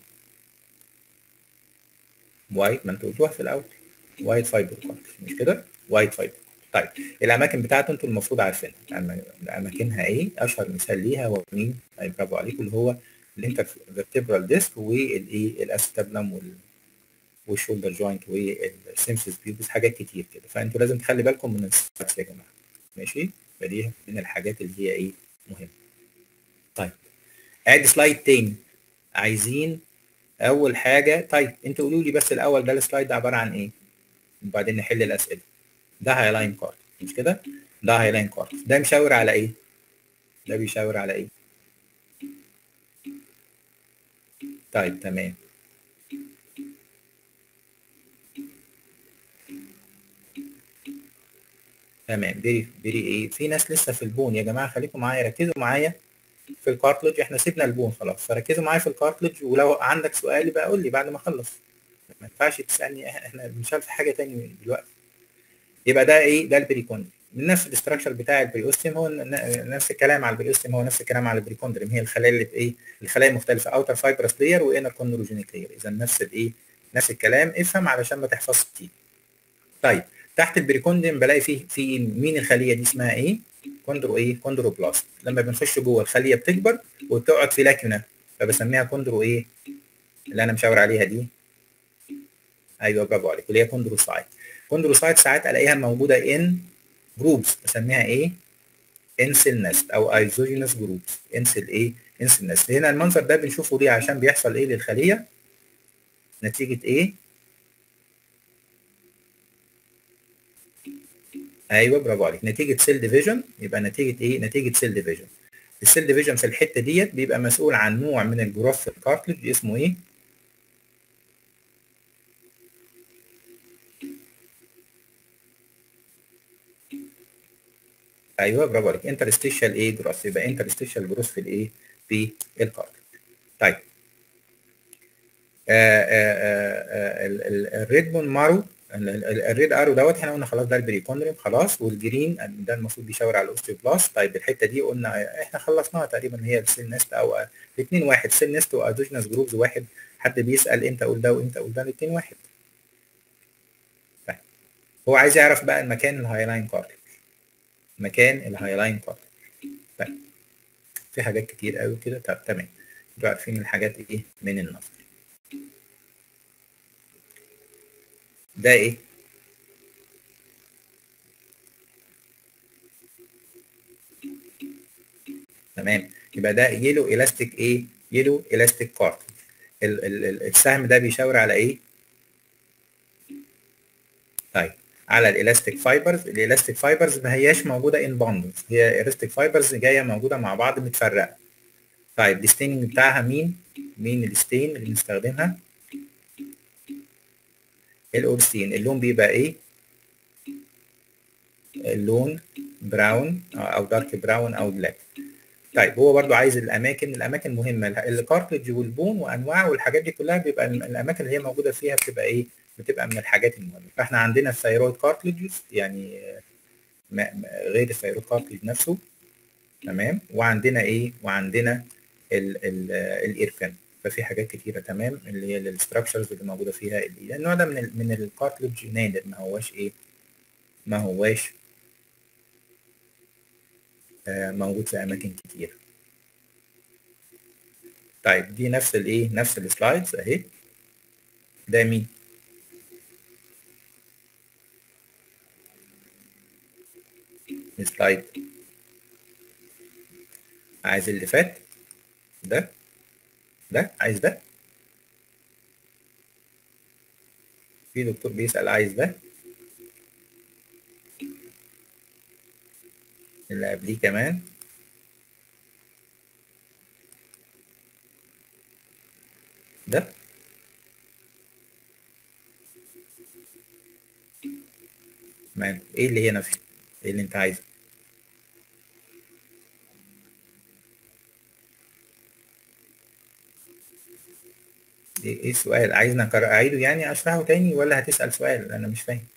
وايت ما انت قلتوها في الاول وايت فايبر مش كده؟ وايت فايبر طيب الاماكن بتاعته انتوا المفروض عارفينها اماكنها ايه؟ اشهر مثال ليها هو مين؟ طيب برافو عليكم اللي هو الانترفيرتبرال ديسك والايه الاستابلم وال والشولدر جوينت والسيمسيس بيوبس حاجات كتير كده فانتوا لازم تخلي بالكم من السلايدز يا جماعه ماشي؟ فدي من الحاجات اللي هي ايه؟ مهمه. طيب ادي سلايد تاني عايزين اول حاجه طيب انتوا قولوا لي بس الاول ده السلايد ده عباره عن ايه وبعدين نحل الاسئله ده هايلاين كارد مش كده ده هايلاين كارد ده مشاور على ايه ده بيشاور على ايه طيب تمام تمام بيري بيري ايه في ناس لسه في البون يا جماعه خليكم معايا ركزوا معايا في الكارتلج احنا سيبنا البون خلاص فركزوا معايا في الكارتلج ولو عندك سؤال يبقى قول لي بعد ما اخلص ما ينفعش تسالني احنا بنشتغل في حاجه تاني دلوقتي يبقى ده ايه ده البريكوندري من نفس الاستراكشر بتاع البريوستيم هو نفس الكلام على البريوستيم هو نفس الكلام على البريكوندريم هي الخلايا اللي ايه الخلايا المختلفه اوتر فايبرس لاير وانر كوندروجينيك لاير اذا نفس الايه نفس الكلام افهم علشان ما تحفظش كتير طيب تحت البريكوندريم بلاقي فيه في مين الخليه دي اسمها ايه كوندرو ايه كوندروبلاست لما بنخش جوه الخليه بتكبر وبتقعد في لاكنه فبسميها كوندرو ايه اللي انا مشاور عليها دي ايوه برافو عليك اللي هي كوندروسايت كوندروسايت ساعات الاقيها موجوده ان جروبس بسميها ايه انسل نست او ايزوجينس جروبس انسل ايه انسل نست هنا المنظر ده بنشوفه ليه عشان بيحصل ايه للخليه نتيجه ايه ايوه برافو عليك نتيجه سيل ديفيجن يبقى نتيجه ايه نتيجه سيل ديفيجن السيل ديفيجن في الحته ديت بيبقى مسؤول عن نوع من الجروث في الكارتلج اسمه ايه ايوه برافو عليك انترستيشال ايه جروث يبقى انترستيشال جروث في الايه في الكارتلج طيب الريد بون مارو الريد ارو دوت احنا قلنا خلاص ده البريكوندريم خلاص والجرين ده المفروض بيشاور على الاوستيوبلاست طيب الحته دي قلنا احنا خلصناها تقريبا هي السيل نست او الاثنين واحد سيل نست وادوجنس جروبز واحد حد بيسال امتى اقول ده وامتى اقول ده الاثنين واحد طيب هو عايز يعرف بقى المكان الهايلاين كارتلج مكان الهايلاين كارتلج طيب في حاجات كتير قوي كده طب تمام انتوا عارفين الحاجات ايه من النظر ده ايه تمام يبقى ده يلو الاستيك ايه يلو الاستيك كارت السهم ده بيشاور على ايه طيب على الالاستيك فايبرز الالاستيك فايبرز ما هياش موجوده ان باندلز هي الاستيك فايبرز جايه موجوده مع بعض متفرقه طيب الستيننج بتاعها مين مين الستين اللي بنستخدمها الاوبستين اللون بيبقى ايه اللون براون او دارك براون او بلاك طيب هو برضو عايز الاماكن الاماكن مهمه الكارتلج والبون وانواعه والحاجات دي كلها بيبقى الاماكن اللي هي موجوده فيها بتبقى ايه بتبقى من الحاجات المهمه فاحنا عندنا الثيرويد كارتلجز يعني غير الثيرويد كارتلج نفسه تمام وعندنا ايه وعندنا الايرفان ففي حاجات كتيره تمام اللي هي الاستراكشرز اللي موجوده فيها النوع ده من ال من الكارتلج نادر ما هواش ايه ما هواش آه موجود في اماكن كتير طيب دي نفس الايه نفس السلايدز اهي ده مين سلايد عايز اللي فات ده ده عايز ده في دكتور بيسأل عايز ده اللي قبليه كمان ده تمام ايه اللي هنا فيه ايه اللي انت عايزه ايه السؤال عايزنا اعيده يعني اشرحه تاني ولا هتسأل سؤال انا مش فاهم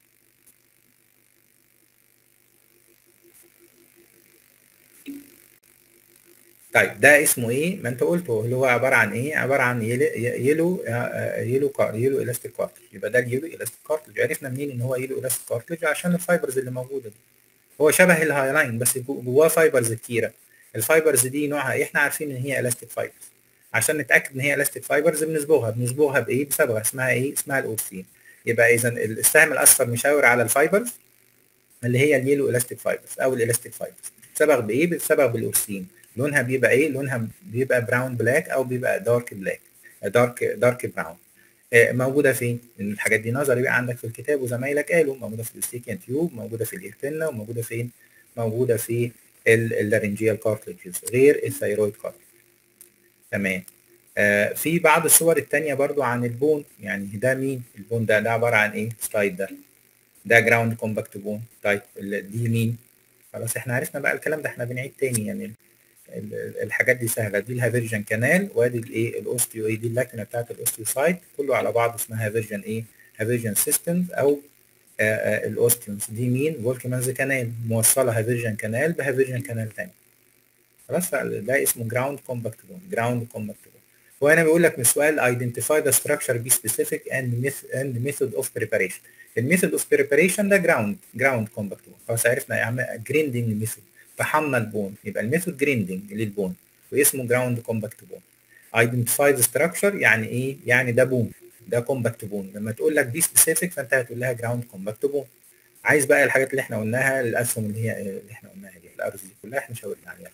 طيب ده اسمه ايه ما انت قلته اللي هو عباره عن ايه عباره عن يلو يلو يلو كار يلو الاستيك كارتلج يبقى ده اليلو الاستيك كارتلج عرفنا منين ان هو يلو الاستيك كارتلج عشان الفايبرز اللي موجوده دي هو شبه الهايلاين بس جواه فايبرز كتيره الفايبرز دي نوعها ايه احنا عارفين ان هي الاستيك فايبرز عشان نتاكد ان هي الاستيك فايبرز بنصبغها بنصبغها بايه بصبغه اسمها ايه اسمها الاوكسين يبقى اذا السهم الاصفر مشاور على الفايبرز اللي هي اليلو الاستيك فايبرز او الالاستيك فايبرز بتصبغ بايه بتصبغ بالاوكسين لونها بيبقى ايه لونها بيبقى براون بلاك او بيبقى دارك بلاك دارك دارك براون موجوده فين الحاجات دي نظري بقى عندك في الكتاب وزمايلك قالوا موجوده في الستيكن تيوب موجوده في الايرتنا وموجوده فين موجوده في اللارنجيال كارتلجز غير الثيرويد كارتلج تمام آه في بعض الصور التانية برضو عن البون يعني ده مين البون ده ده عبارة عن ايه سلايد ده ده جراوند كومباكت بون طيب دي مين خلاص احنا عرفنا بقى الكلام ده احنا بنعيد تاني يعني الحاجات دي سهله دي الهافيرجن كانال وادي الايه الاوستيو ايه دي اللاكنه بتاعت الاوستيوسايت كله على بعض اسمها هافيرجن ايه هافيرجن سيستمز او الاوستيومز دي مين فولكمانز كانال موصله هافيرجن كانال بهافيرجن كانال تاني خلاص ده اسمه جراوند كومباكت بون جراوند كومباكت بون وهنا بيقول لك من السؤال identify the structure be specific and and method of preparation الميثود اوف preparation ده جراوند جراوند كومباكت بون خلاص عرفنا يا عم جريندنج ميثود طحنا البون يبقى الميثود جريندنج للبون واسمه جراوند كومباكت بون ايدنتيفاي ذا ستراكشر يعني ايه يعني ده بون ده كومباكت بون لما تقول لك دي سبيسيفيك فانت هتقول لها جراوند كومباكت بون عايز بقى الحاجات اللي احنا قلناها الاسهم اللي هي اللي احنا قلناها دي الارز دي كلها احنا شاورنا عليها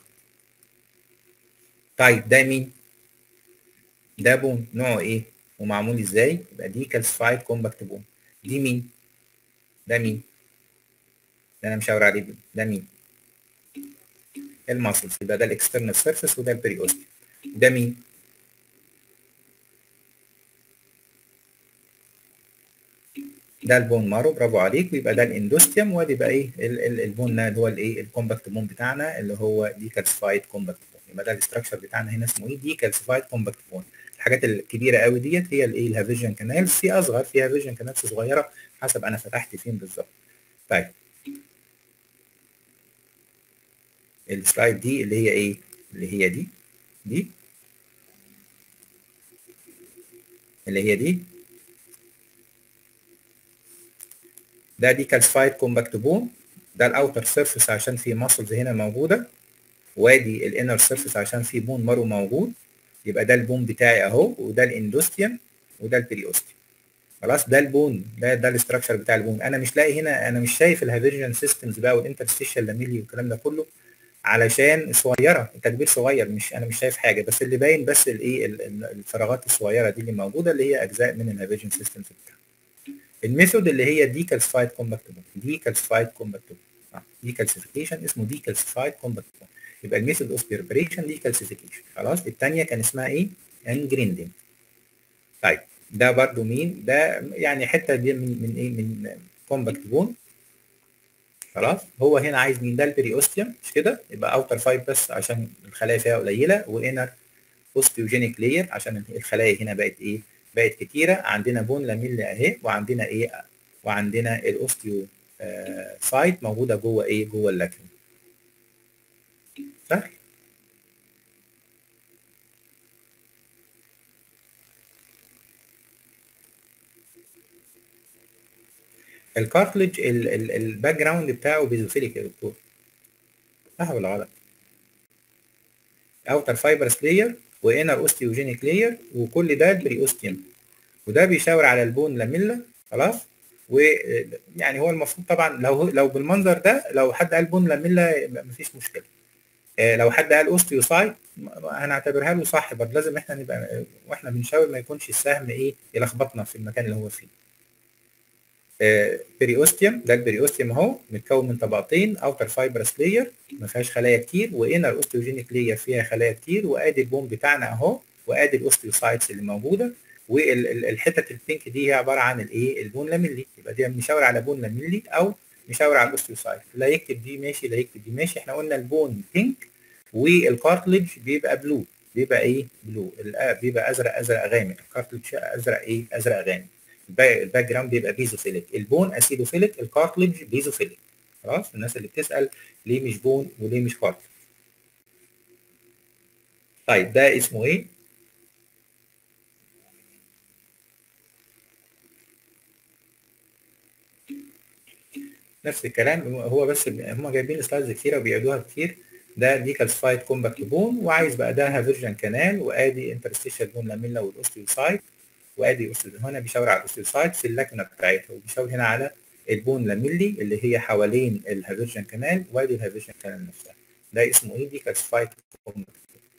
طيب ده مين ده بون نوعه ايه ومعمول ازاي يبقى دي كالسفايد كومباكت بون دي مين ده مين ده انا مشاور عليه ده مين الماسلز يبقى ده الاكسترنال سيرفيس وده البريوستيوم ده مين ده البون مارو برافو عليك ويبقى ده الاندوستيوم وادي بقى ايه البون اللي هو الايه الكومباكت بون بتاعنا اللي هو دي كالسيفايد كومباكت بون يبقى ده الاستراكشر بتاعنا هنا اسمه ايه دي كالسيفايد كومباكت بون الحاجات الكبيره قوي ديت هي الايه الهافيجن كانالز في اصغر فيها فيجن كانالز صغيره حسب انا فتحت فين بالظبط طيب السلايد دي اللي هي ايه اللي هي دي دي اللي هي دي ده دي كالسفايد كومباكت بون ده الاوتر سيرفيس عشان في ماسلز هنا موجوده وادي الانر سيرفيس عشان في بون مارو موجود يبقى ده البون بتاعي اهو وده الاندوستيوم وده البريوستيوم خلاص ده البون ده ده الاستراكشر بتاع البون انا مش لاقي هنا انا مش شايف الهافيرجن سيستمز بقى والانترستيشال لاميلي والكلام ده كله علشان صغيره التكبير صغير مش انا مش شايف حاجه بس اللي باين بس الايه الفراغات الصغيره دي اللي موجوده اللي هي اجزاء من الهافيرجن سيستمز بتاعها الميثود اللي هي دي كالسفايد كومباكت بون دي كالسفايد كومباكت بون دي كالسيفيكيشن اسمه دي كالسفايد كومباكت بون يبقى الميثود اوف بريبريشن دي كالسيفيكيشن خلاص الثانيه كان اسمها ايه انجريندنج طيب ده برضو مين ده يعني حته دي من من ايه من كومباكت بون خلاص هو هنا عايز مين ده البريوستيوم مش كده يبقى اوتر فايب بس عشان الخلايا فيها قليله وانر اوستيوجينيك لاير عشان الخلايا هنا بقت ايه بقت كتيره عندنا بون لاميلا اهي وعندنا ايه وعندنا الاوستيو آه سايت موجوده جوه ايه جوه اللاكريم سهل الكارتلج الباك جراوند بتاعه بيزوفيليك يا دكتور صح ولا غلط؟ اوتر فايبرس لاير وانر اوستيوجينيك لاير وكل ده البريوستيوم وده بيشاور على البون لاميلا خلاص ويعني هو المفروض طبعا لو لو بالمنظر ده لو حد قال بون لاميلا مفيش مشكله لو حد قال اوستيوسايت هنعتبرها له صح برضه لازم احنا نبقى واحنا بنشاور ما يكونش السهم ايه يلخبطنا في المكان اللي هو فيه بريوستيوم ده البريوستيوم اهو متكون من طبقتين اوتر فايبرس لاير ما فيهاش خلايا كتير وانر اوستيوجينيك لاير فيها خلايا كتير وادي البون بتاعنا اهو وادي الاوستيوسايتس اللي موجوده والحتت البينك دي هي عباره عن الايه البون لاميلي يبقى دي مشاور على بون لاميلي او مشاور على الاوستيوسايت لا يكتب دي ماشي لا يكتب دي ماشي احنا قلنا البون بينك والكارتلج بيبقى بلو بيبقى ايه بلو بيبقى ازرق ازرق غامق الكارتلج ازرق ايه ازرق غامق الباك جراوند بيبقى بيزوفيليك البون اسيدوفيليك الكارتلج بيزوفيليك خلاص الناس اللي بتسال ليه مش بون وليه مش كارتلج طيب ده اسمه ايه نفس الكلام هو بس هم جايبين سلايدز كتيره وبيعيدوها كتير ده دي كالسفايد كومباكت بون وعايز بقى ده هافيرجن كانال وادي انترستيشال بون لاميلا والاوستيوسايت وادي هنا بيشاور على الاوستيوسايت في اللكنه بتاعتها وبيشاور هنا على البون لاميلي اللي هي حوالين الهافيرجن كانال وادي الهافيرجن كانال نفسها ده اسمه ايه دي كالسفايد كومباكت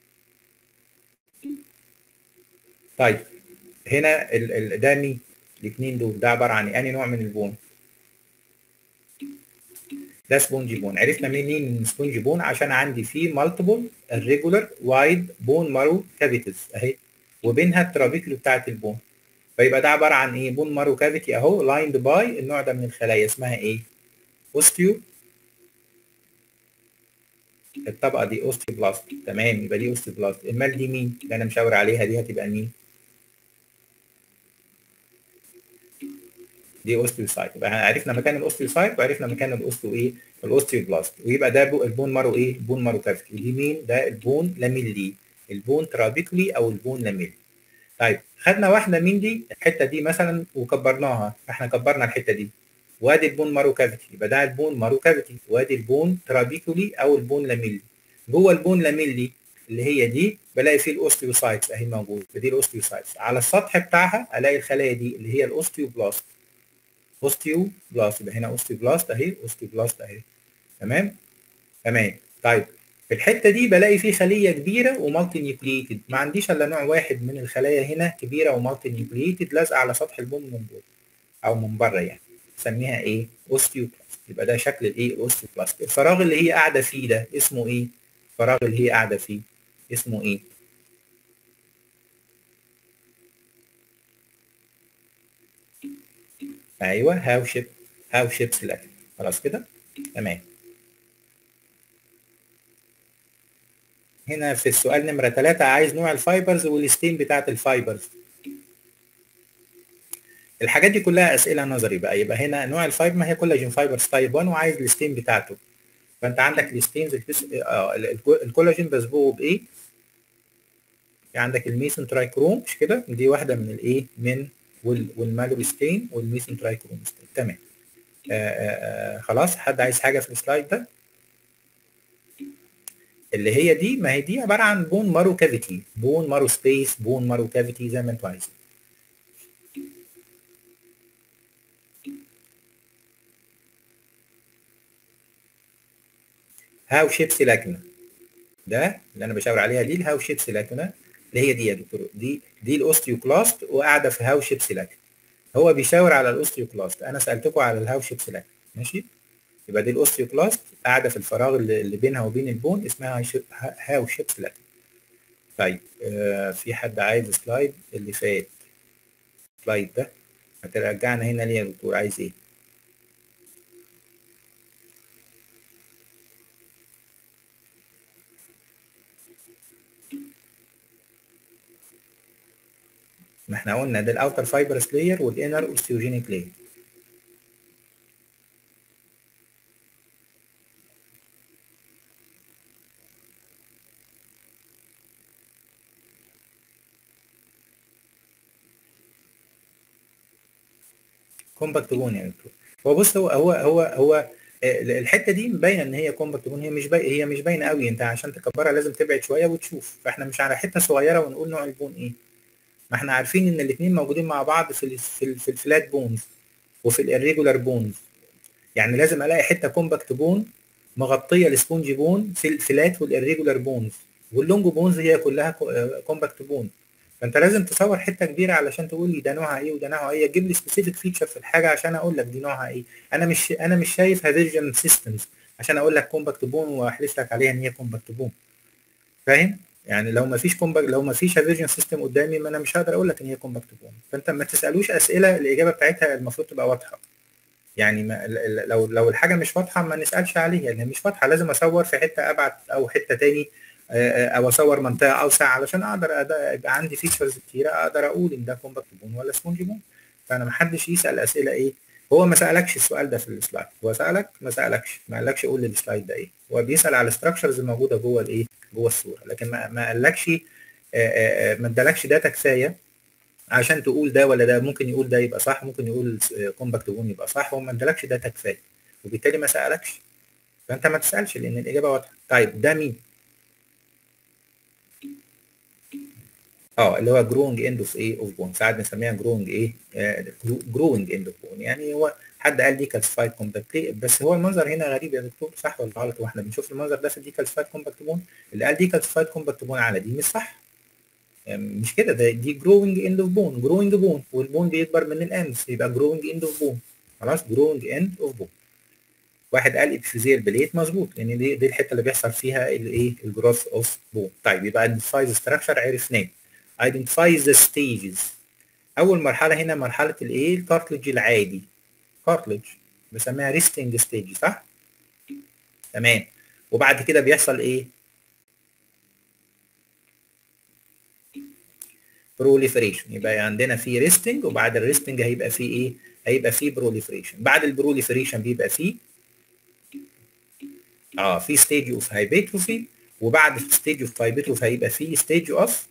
طيب هنا ده مين الاثنين دول ده عباره عن انهي نوع من البون ده سبونجي بون عرفنا منين من سبونجي بون عشان عندي فيه مالتيبل الريجولار وايد بون مارو كافيتيز اهي وبينها الترابيكلو بتاعت البون فيبقى ده عباره عن ايه بون مارو كافيتي اهو لايند باي النوع ده من الخلايا اسمها ايه اوستيو الطبقه دي اوستيوبلاست تمام يبقى دي اوستيوبلاست امال دي مين اللي انا مشاور عليها دي هتبقى مين دي اوستيوسايت يبقى عرفنا مكان الاوستيوسايت وعرفنا مكان الاوستيو ايه الاوستيوبلاست ويبقى ده البون مارو ايه بون مارو كافيتي ودي مين ده البون لاميلي البون ترابيكلي او البون لاميلي طيب خدنا واحده من دي الحته دي مثلا وكبرناها احنا كبرنا الحته دي وادي البون مارو كافيتي يبقى ده البون مارو كافيتي وادي البون ترابيكولي او البون لاميلي جوه البون لاميلي اللي هي دي بلاقي فيه الاوستيوسايتس اهي موجوده دي الاوستيوسايتس على السطح بتاعها الاقي الخلايا دي اللي هي الاوستيوبلاست اوستيوبلاست يبقى هنا اوستيوبلاست اهي اوستيوبلاست اهي تمام تمام طيب في الحته دي بلاقي فيه خليه كبيره ومالتي نيوكليتد ما عنديش الا نوع واحد من الخلايا هنا كبيره ومالتي نيوكليتد لازقه على سطح البون من جوه او من بره يعني نسميها ايه اوستيوبلاست يبقى ده شكل الايه الاوستيوبلاست الفراغ اللي هي قاعده فيه ده اسمه ايه الفراغ اللي هي قاعده فيه اسمه ايه ايوه هاو شيب هاو شيب سيلكت خلاص كده تمام هنا في السؤال نمرة ثلاثة عايز نوع الفايبرز والستين بتاعت الفايبرز الحاجات دي كلها أسئلة نظري بقى يبقى هنا نوع الفايبر ما هي كولاجين فايبرز تايب 1 وعايز الستين بتاعته فأنت عندك الستينز اه الكولاجين بسبوه بإيه؟ عندك الميسون ترايكروم مش كده؟ دي واحدة من الإيه؟ من والمالو ستين والميسون ترايكروم ستين تمام آآ آآ خلاص حد عايز حاجة في السلايد ده؟ اللي هي دي ما هي دي عباره عن بون مارو كافيتي بون مارو سبيس بون مارو كافيتي زي ما انتوا عايزين هاو شيبسي لاكنا ده اللي انا بشاور عليها دي الهاو شيبسي لاكنا اللي هي دي يا دكتور دي دي الاوستيوكلاست وقاعده في هاو شيبسي لاكنا هو بيشاور على الاوستيوكلاست انا سالتكم على الهاو شيبسي لاكنا ماشي يبقى دي الاوستيوكلاست قاعده في الفراغ اللي بينها وبين البون اسمها هاو شيبس لاتن طيب آه في حد عايز سلايد اللي فات سلايد ده هترجعنا هنا ليه يا دكتور عايز ايه ما احنا قلنا ده الاوتر فايبرس لاير والانر اوستيوجينيك لاير كومباكت بون يعني هو بص هو هو هو هو الحته دي مبينه ان هي كومباكت بون هي مش باينه هي مش باينه قوي انت عشان تكبرها لازم تبعد شويه وتشوف فاحنا مش على حته صغيره ونقول نوع البون ايه ما احنا عارفين ان الاثنين موجودين مع بعض في ال في, ال في الفلات بونز وفي الاريجولار بونز يعني لازم الاقي حته كومباكت بون مغطيه السبونج بون في الفلات والاريجولار بونز واللونج بونز هي كلها كومباكت بون فانت لازم تصور حته كبيره علشان تقول لي ده نوعها ايه وده نوعها ايه تجيب لي سبيسيفيك فيتشر في الحاجه عشان اقول لك دي نوعها ايه انا مش انا مش شايف هافيجن سيستمز عشان اقول لك كومباكت بون واحلف لك عليها ان هي كومباكت بون فاهم يعني لو ما فيش كومباكت لو ما فيش هافيجن سيستم قدامي ما انا مش هقدر اقول لك ان هي كومباكت بون فانت ما تسالوش اسئله الاجابه بتاعتها المفروض تبقى واضحه يعني ما لو لو الحاجه مش واضحه ما نسالش عليها لان مش واضحه لازم اصور في حته ابعد او حته تاني او اصور منطقه اوسع علشان اقدر يبقى عندي فيتشرز كتيره اقدر اقول ان ده كومباكت بون ولا سبونج بون فانا ما حدش يسال اسئله ايه هو ما سالكش السؤال ده في السلايد هو سالك ما سالكش ما قالكش قول لي السلايد ده ايه هو بيسال على الستراكشرز الموجوده جوه الايه جوه الصوره لكن ما, ما قالكش ما ادالكش داتا كفايه عشان تقول ده ولا ده ممكن يقول ده يبقى صح ممكن يقول كومباكت بون يبقى صح هو ما ادالكش داتا كفايه وبالتالي ما سالكش فانت ما تسالش لان الاجابه واضحه طيب ده مين اه اللي هو جروينج اند اوف ايه اوف بون ساعات بنسميها جروينج ايه جروينج اند اوف بون يعني هو حد قال دي كالسفايد كومباكت بس هو المنظر هنا غريب يا دكتور صح ولا غلط واحنا بنشوف المنظر ده في دي كالسفايد كومباكت بون اللي قال دي كالسفايد كومباكت بون على دي مش صح يعني مش كده ده دي جروينج اند اوف بون جروينج بون والبون بيكبر من الاندز يبقى جروينج اند اوف بون خلاص جروينج اند اوف بون واحد قال ابفيزيال بليت مظبوط لان يعني دي دي الحته اللي بيحصل فيها الايه الجروث اوف بون طيب يبقى السايز ستراكشر عرفناه identify the stages اول مرحله هنا مرحله الايه الكارتلج العادي كارتلج بسميها ريستنج ستيج صح تمام وبعد كده بيحصل ايه بروليفريشن يبقى عندنا في ريستنج وبعد الريستنج هيبقى في ايه هيبقى في بروليفريشن بعد البروليفريشن بيبقى في اه في ستيج اوف هايبيتروفي وبعد ستيج اوف هايبيتروفي هيبقى في ستيج اوف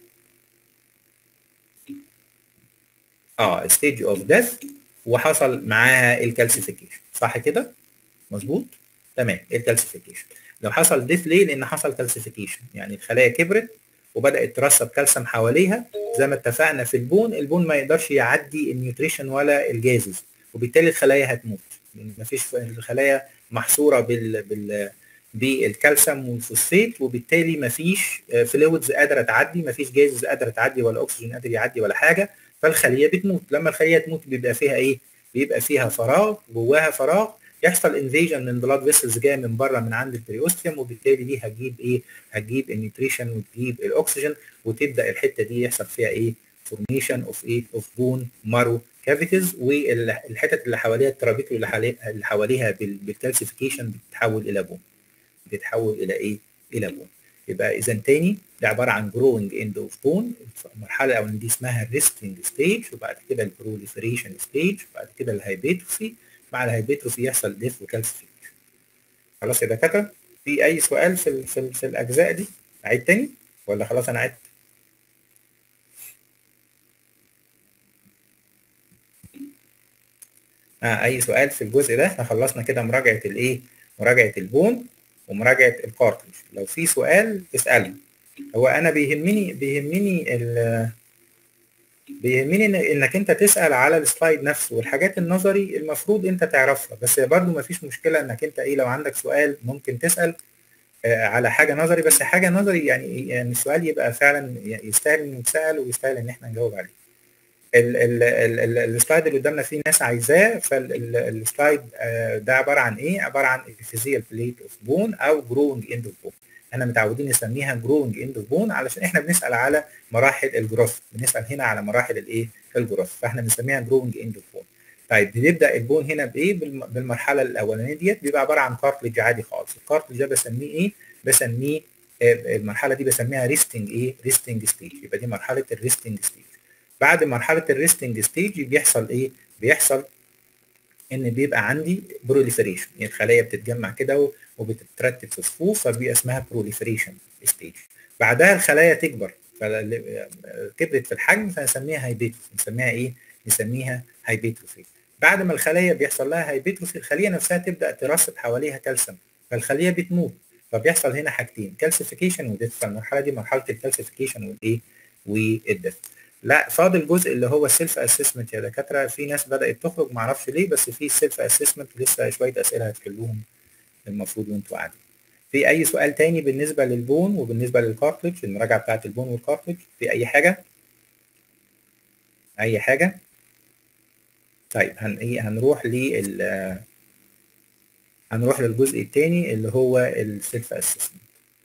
اه ستيج اوف ديث وحصل معاها الكالسيفيكيشن صح كده مظبوط تمام الكالسيفيكيشن لو حصل ديث ليه لان حصل كالسيفيكيشن يعني الخلايا كبرت وبدات ترسب كالسيوم حواليها زي ما اتفقنا في البون البون ما يقدرش يعدي النيوتريشن ولا الجازز وبالتالي الخلايا هتموت ما فيش الخلايا محصوره بال بال بالكالسيوم والفوسفات وبالتالي ما فيش فلويدز قادره تعدي ما فيش جازز قادره تعدي ولا اكسجين قادر يعدي ولا حاجه فالخليه بتموت لما الخليه تموت بيبقى فيها ايه بيبقى فيها فراغ جواها فراغ يحصل انفيجن من بلاد فيسلز جايه من بره من عند البريوستيوم وبالتالي دي هتجيب ايه؟ هتجيب النيوتريشن وتجيب الاكسجين وتبدا الحته دي يحصل فيها ايه؟ فورميشن اوف ايه؟ اوف بون مارو كافيتيز والحتت اللي حواليها الترابيكل اللي حواليها اللي حواليها بالكالسيفيكيشن بتتحول الى بون بتتحول الى ايه؟ الى بون يبقى اذا تاني ده عباره عن جروينج اند اوف بون المرحله الاولانيه دي اسمها الريستنج ستيج وبعد كده البروليفريشن ستيج وبعد كده الهايبيتروفي مع الهايبيتروفي يحصل ديف وكالسيفيكيشن خلاص يا دكاتره في اي سؤال في ال في, ال في الاجزاء دي اعيد تاني ولا خلاص انا عدت آه اي سؤال في الجزء ده احنا خلصنا كده مراجعه الايه مراجعه البون ومراجعه الكارتلج لو في سؤال اسالني هو انا بيهمني بيهمني ال بيهمني انك انت تسال على السلايد نفسه والحاجات النظري المفروض انت تعرفها بس برضو ما فيش مشكله انك انت ايه لو عندك سؤال ممكن تسال على حاجه نظري بس حاجه نظري يعني يعني السؤال يبقى فعلا يستاهل انه يتسال ويستاهل ان احنا نجاوب عليه السلايد اللي قدامنا فيه ناس عايزاه فالسلايد ده عباره عن ايه؟ عباره عن الفيزيال بليت اوف بون او جروينج اند اوف بون احنا متعودين نسميها جروينج اند اوف بون علشان احنا بنسال على مراحل الجروث بنسال هنا على مراحل الايه؟ الجروث فاحنا بنسميها جروينج اند اوف بون طيب بيبدا البون هنا بايه؟ بالمرحله الاولانيه ديت بيبقى عباره عن كارتلج عادي خالص الكارتلج ده بسميه ايه؟ بسميه المرحله دي بسميها ريستنج ايه؟ ريستنج ستيج يبقى دي مرحله الريستنج ستيج بعد مرحله الريستنج ستيج بيحصل ايه؟ بيحصل ان بيبقى عندي بروليفريشن يعني الخلايا بتتجمع كده وبتترتب في صفوف فبيبقى اسمها بروليفريشن ستيج بعدها الخلايا تكبر كبرت في الحجم فنسميها هايبيتروفي نسميها ايه؟ نسميها هايبيتروفي بعد ما الخلايا بيحصل لها هايبيتروفي الخليه نفسها تبدا ترسب حواليها كالسيوم فالخليه بتموت فبيحصل هنا حاجتين كالسيفيكيشن وديث فالمرحله دي مرحله الكالسيفيكيشن والايه؟ والديث لا فاضل جزء اللي هو السيلف اسسمنت يا دكاتره في ناس بدات تخرج ما اعرفش ليه بس في سيلف اسسمنت لسه شويه اسئله هتحلوهم المفروض وانتوا قاعدين في اي سؤال تاني بالنسبه للبون وبالنسبه للكارتلج المراجعه بتاعت البون والكارتلج في اي حاجه اي حاجه طيب هن ايه هنروح لل هنروح للجزء الثاني اللي هو السيلف اسسمنت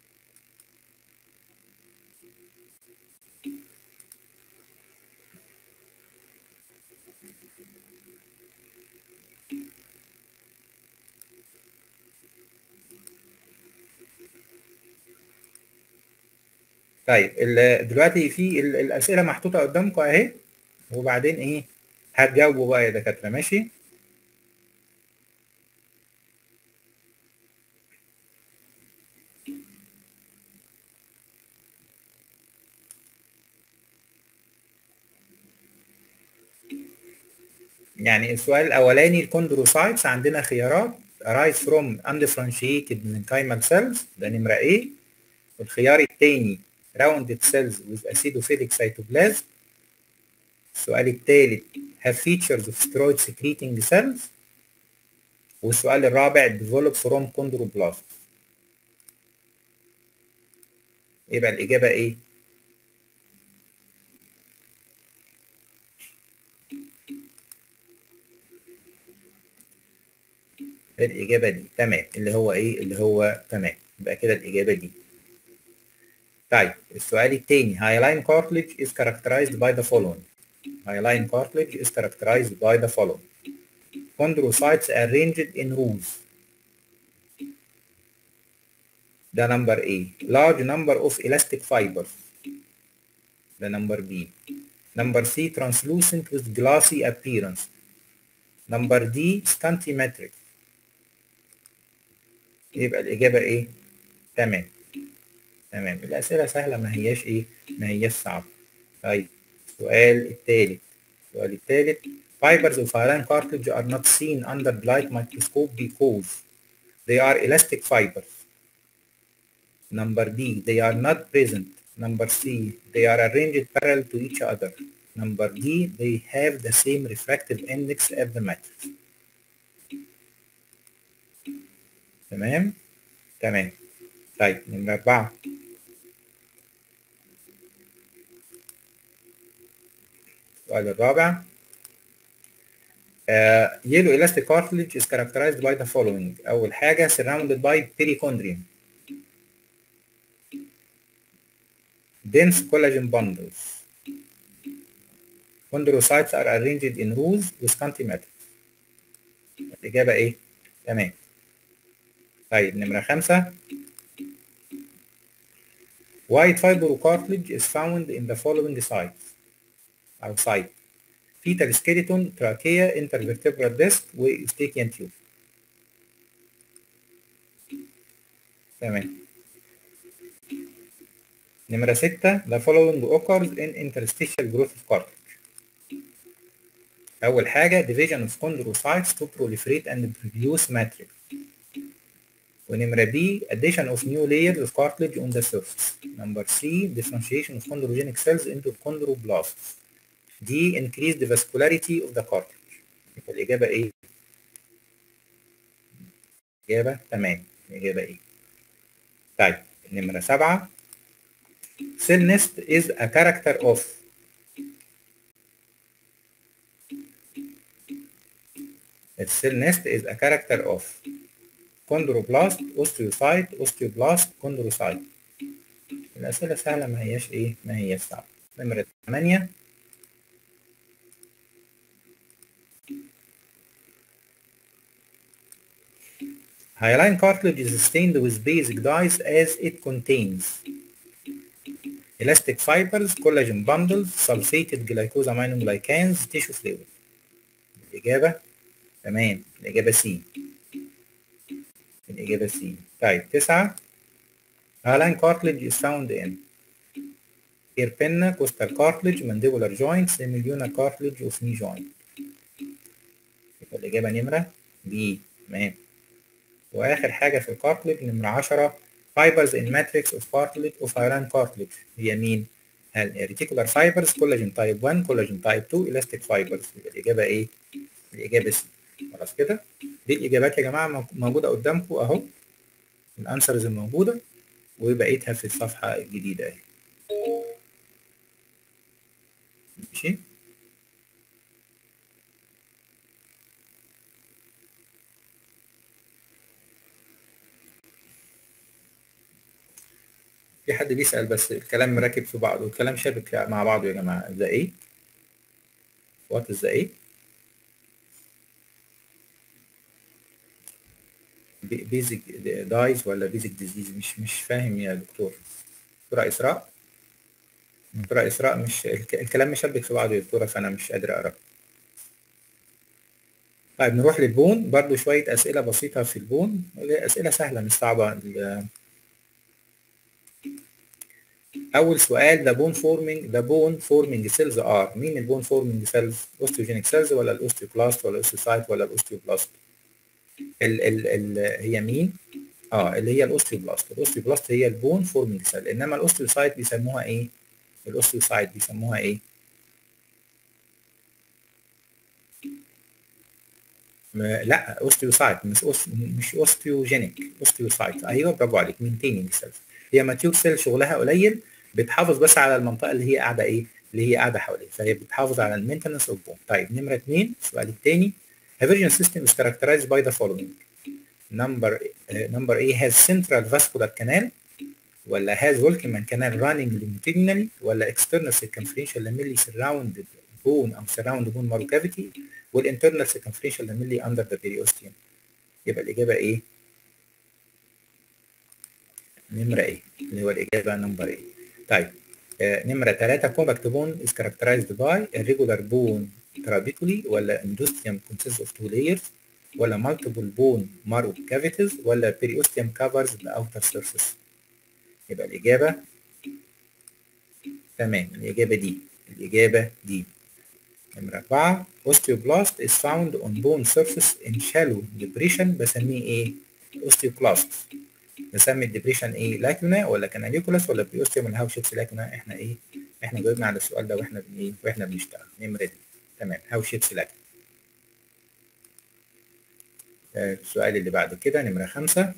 طيب دلوقتي في الاسئله محطوطه قدامكم اهي وبعدين ايه هتجاوبوا بقى يا دكاتره ماشي يعني السؤال الاولاني الكوندروسايتس عندنا خيارات arise from undifferentiated mesenchymal cells ده نمره ايه والخيار الثاني rounded cells with acidophilic cytoplasm السؤال الثالث have features of steroid secreting cells والسؤال الرابع develop from chondroplasm يبقى الإجابة إيه؟ الإجابة دي تمام اللي هو إيه؟ اللي هو تمام يبقى كده الإجابة دي طيب السؤال الثاني hyaline cartilage is characterized by the following hyaline cartilage is characterized by the following chondrocytes arranged in rows ده number A large number of elastic fibers ده number B number C translucent with glassy appearance number D scantimetric يبقى الإجابة إيه؟ تمام تمام الأسئلة سهلة ما هياش إيه؟ ما هياش صعبة طيب السؤال الثالث السؤال الثالث Fibers of hyaline cartilage are not seen under light microscope because they are elastic fibers. Number D, they are not present. Number C, they are arranged parallel to each other. Number D, they have the same refractive index as the matrix. تمام تمام طيب نمرة أربعة السؤال الرابع Uh, yellow elastic cartilage is characterized by the following. أول حاجة surrounded by perichondrium. Dense collagen bundles. Chondrocytes are arranged in rows with scanty matter. الإجابة إيه؟ تمام. طيب نمرة خمسة. White fibrocartilage is found in the following sites. أو site. fetal skeleton, trachea, intervertebral disc وeustachian tube. تمام. نمرة ستة the following occurs in interstitial growth of cartilage. أول حاجة division of chondrocytes to proliferate and produce matrix. ونمرة B addition of new layers of cartilage on the surface. Number C differentiation of chondrogenic cells into chondroblasts. دي increase the vascularity of the cartilage. يبقى الإجابة إيه؟ الإجابة تمام. الإجابة إيه؟ طيب نمرة سبعة cell nest is a character of A cell nest is a character of chondroblast, osteocyte, osteoblast, chondrocyte. الأسئلة سهلة ما هياش إيه؟ ما هياش صعبة. نمرة 8 Hyaline cartilage is stained with basic dyes as it contains elastic fibers, collagen bundles, sulfated glycosaminoglycans, tissue fluid. الإجابة تمام الإجابة سي الإجابة سي طيب تسعة Hyaline cartilage is found in ear pinna, costal cartilage, mandibular joint, semilunar cartilage of knee joint. يبقى الإجابة نمرة بي تمام واخر حاجه في الكارتلج نمره 10 fibers in matrix of cartilage of hyaline cartilage هي مين؟ الريتيكولار فايبرز كولاجين تايب 1 كولاجين تايب 2 الاستيك فايبرز يبقى الاجابه ايه؟ الاجابه سي خلاص كده دي الاجابات يا جماعه موجوده قدامكم اهو الانسرز الموجوده وبقيتها في الصفحه الجديده اهي ماشي في حد بيسأل بس الكلام راكب في بعضه الكلام شابك مع بعضه يا جماعة ذا ايه وات از ذا ايه بيزك دايز ولا بيزك ديزيز مش مش فاهم يا دكتور دكتورة إسراء دكتورة إسراء مش الكلام مشبك في بعضه يا دكتورة فأنا مش قادر أقرأ طيب نروح للبون برضو شوية أسئلة بسيطة في البون أسئلة سهلة مش صعبة اول سؤال the bone forming the bone forming cells are مين البون forming cells osteogenic cells ولا الاوستيوكلاست ولا الاوستيوسايت ولا الاوستيوبلاست ال ال ال هي مين اه اللي هي الاوستيوبلاست الاوستيوبلاست هي البون forming cell انما الاوستيوسايت بيسموها ايه الاوستيوسايت بيسموها ايه لا اوستيوسايت مش أوست... مش اوستيوجينيك اوستيوسايت ايوه برافو عليك مينتيننج سيلز هي ماتيور سيل شغلها قليل بتحافظ بس على المنطقه اللي هي قاعده ايه اللي هي قاعده حواليه فهي بتحافظ على المينتنس اوف بون طيب نمره اثنين السؤال الثاني Aversion system is characterized by the following number uh, number A has central vascular canal ولا has Volkmann canal running longitudinally ولا external circumferential lamellae surrounded bone او surround bone marrow cavity والinternal circumferential lamellae under the periosteum يبقى الإجابة إيه؟ نمرة إيه؟ اللي هو الإجابة نمبر إيه؟ طيب آه نمرة ثلاثة compact bone is characterized by irregular bone trabeculae ولا endosteum consists of two layers ولا multiple bone marrow cavities ولا periosteum covers the outer surface يبقى الإجابة تمام الإجابة دي الإجابة دي نمرة أربعة osteoblast is found on bone surface in shallow depression بسميه إيه؟ osteoclast نسمي الديبريشن إيه؟ لاكونا ولا كاناليكولاس ولا بريوستيوم الهاوشيتس لاكونا إحنا إيه؟ إحنا جاوبنا على السؤال ده وإحنا بن إيه؟ وإحنا بنشتغل نمرة دي تمام هاوشيتس لاكونا السؤال اللي بعد كده نمرة خمسة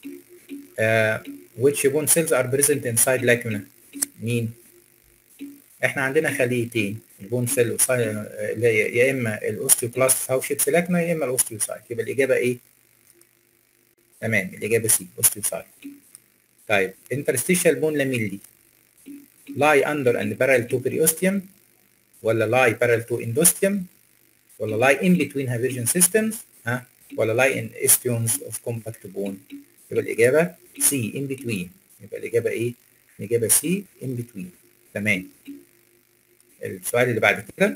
uh, which bone cells are present inside lacuna مين احنا عندنا خليتين البون سيل اللي هي يا اما الاوستيوكلاست هاوشيت سيلاكنا يا اما الاوستيوسايت يبقى الاجابه ايه؟ تمام الاجابه سي اوستيوسايت طيب interstitial bone lamellae lie under and parallel to periosteum ولا lie parallel to endosteum ولا lie in between havirgin systems ها ولا lie in isthmus of compact bone يبقى الإجابة C in between يبقى الإجابة إيه؟ الإجابة C in between تمام السؤال اللي بعد كده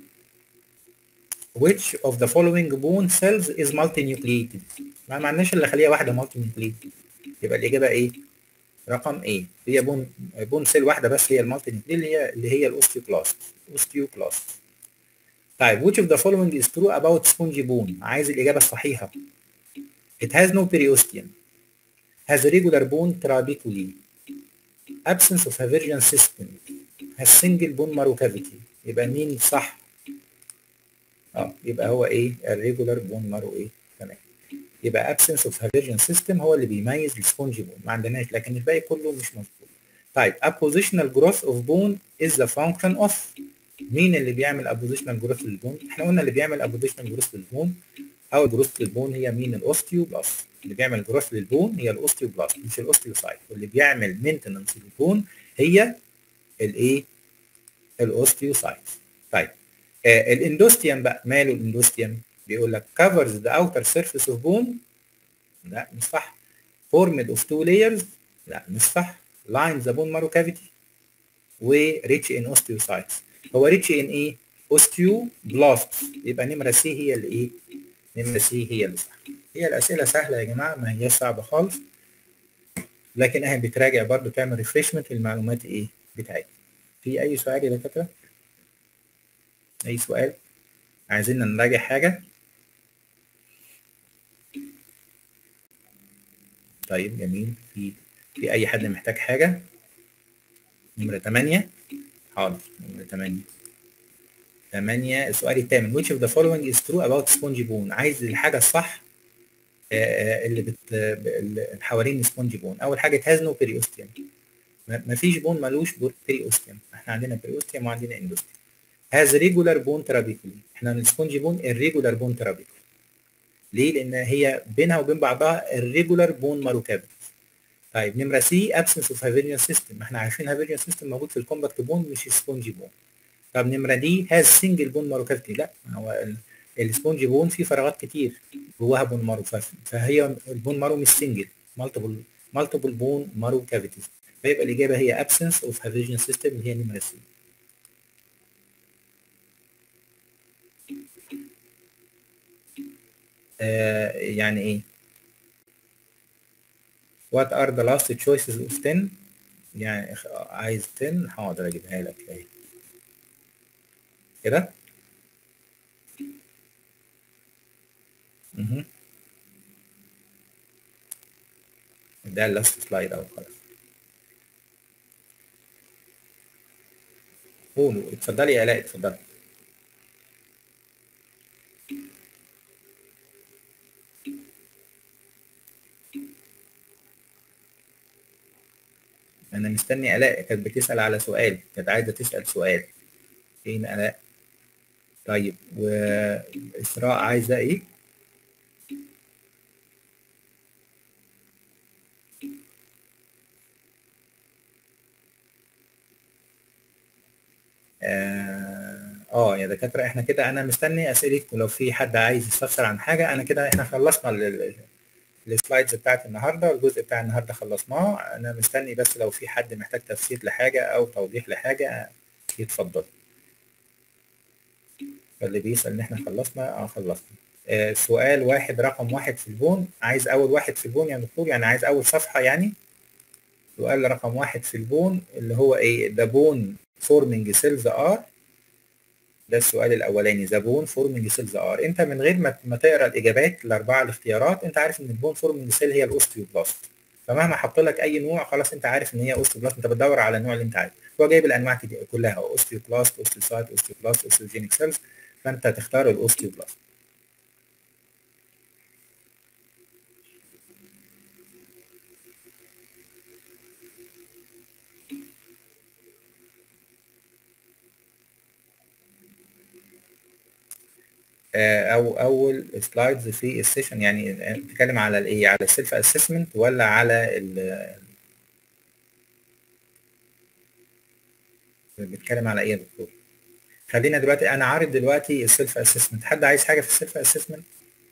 which of the following bone cells is multinucleated ما معناش الا خليه واحده multinucleated يبقى الاجابه ايه رقم ايه هي بون بون سيل واحده بس هي المالتي اللي هي اللي هي الاوستيوكلاست اوستيوكلاست طيب which of the following is true about spongy bone عايز الاجابه الصحيحه it has no periosteum has regular bone trabeculae absence of havirgin system has single bone marrow cavity يبقى مين صح اه يبقى هو ايه الريجولار بون مارو ايه تمام يبقى absence of havirgin system هو اللي بيميز السبونجي بون ما عندناش لكن الباقي كله مش مظبوط طيب appositional growth of bone is the function of مين اللي بيعمل appositional growth للبون احنا قلنا اللي بيعمل appositional growth للبون او جروث للبون هي مين الاوستيوبلاست اللي بيعمل جروث للبون هي الاوستيوبلاست مش الاوستيوسايت واللي بيعمل مينتننس للبون هي الايه الاوستيوسايت طيب آه الاندوستيوم بقى ماله الاندوستيوم بيقول لك covers the outer surface of bone لا مش صح formed of two layers لا مش صح lines the bone marrow cavity و rich in osteocytes هو rich in ايه osteoblasts يبقى نمرة سي هي اللي ايه نمرة سي هي اللي صح هي الأسئلة سهلة يا جماعة ما هي صعبة خالص لكن اهي بتراجع برضو تعمل ريفريشمنت للمعلومات ايه بتاعتك في أي سؤال يا دكاترة؟ أي سؤال؟ عايزين نراجع حاجة؟ طيب جميل في في أي حد محتاج حاجة؟ نمرة 8 حاضر نمرة 8 8 السؤال الثامن which of the following is true about spongy bone عايز الحاجة الصح اللي بت اللي حوالين سبونجي بون أول حاجة it has no periosteum مفيش بون ملوش periosteum احنا عندنا periosteum وعندنا endosteum has regular bone trabeculae احنا السبونجي بون irregular bone trabeculae ليه؟ لأن هي بينها وبين بعضها irregular bone marrow cavity طيب نمرة سي absence of Haverian system ما احنا عارفين Haverian system موجود في الكومباكت بون مش سبونجي بون طب نمرة دي has single bone marrow cavity لا هو السبونجي بون فيه فراغات كتير جواها بون مارو فهي البون مارو مش سنجل مالتيبل مالتيبل بون مارو كافيتيز فيبقى الإجابة هي absence of Haverian system اللي هي نمرة سي آه يعني ايه what are the last choices of 10 يعني عايز 10 حاضر اجيبها لك اهي كده اها ده اللاست سلايد اهو خلاص قولوا اتفضلي يا الاء اتفضلي انا مستني الاء كانت بتسال على سؤال كانت عايزه تسال سؤال فين الاء طيب واسراء عايزه ايه اه آه يا دكاتره احنا كده انا مستني اسئلتكم لو في حد عايز يستفسر عن حاجه انا كده احنا خلصنا السلايدز بتاعت النهارده والجزء بتاع النهارده خلصناه انا مستني بس لو في حد محتاج تفسير لحاجه او توضيح لحاجه يتفضل اللي بيسال ان احنا خلصنا اه خلصنا آه سؤال واحد رقم واحد في البون عايز اول واحد في البون يا دكتور يعني عايز اول صفحه يعني سؤال رقم واحد في البون اللي هو ايه the bone forming cells are ده السؤال الاولاني ذا بون فورمنج سيلز ار انت من غير ما ما تقرا الاجابات الاربعه الاختيارات انت عارف ان البون فورمنج سيل هي الاوستيوبلاست فمهما حط لك اي نوع خلاص انت عارف ان هي اوستيوبلاست انت بتدور على النوع اللي انت عايزه هو جايب الانواع كلها اوستيوبلاست اوستيوسايت اوستيوبلاست اوستيوجينيك سيلز فانت تختار الاوستيوبلاست او اول سلايدز في السيشن يعني بتتكلم على الايه على السيلف اسسمنت ولا على ال بتتكلم على ايه يا دكتور خلينا دلوقتي انا عارض دلوقتي السيلف اسسمنت حد عايز حاجه في السيلف اسسمنت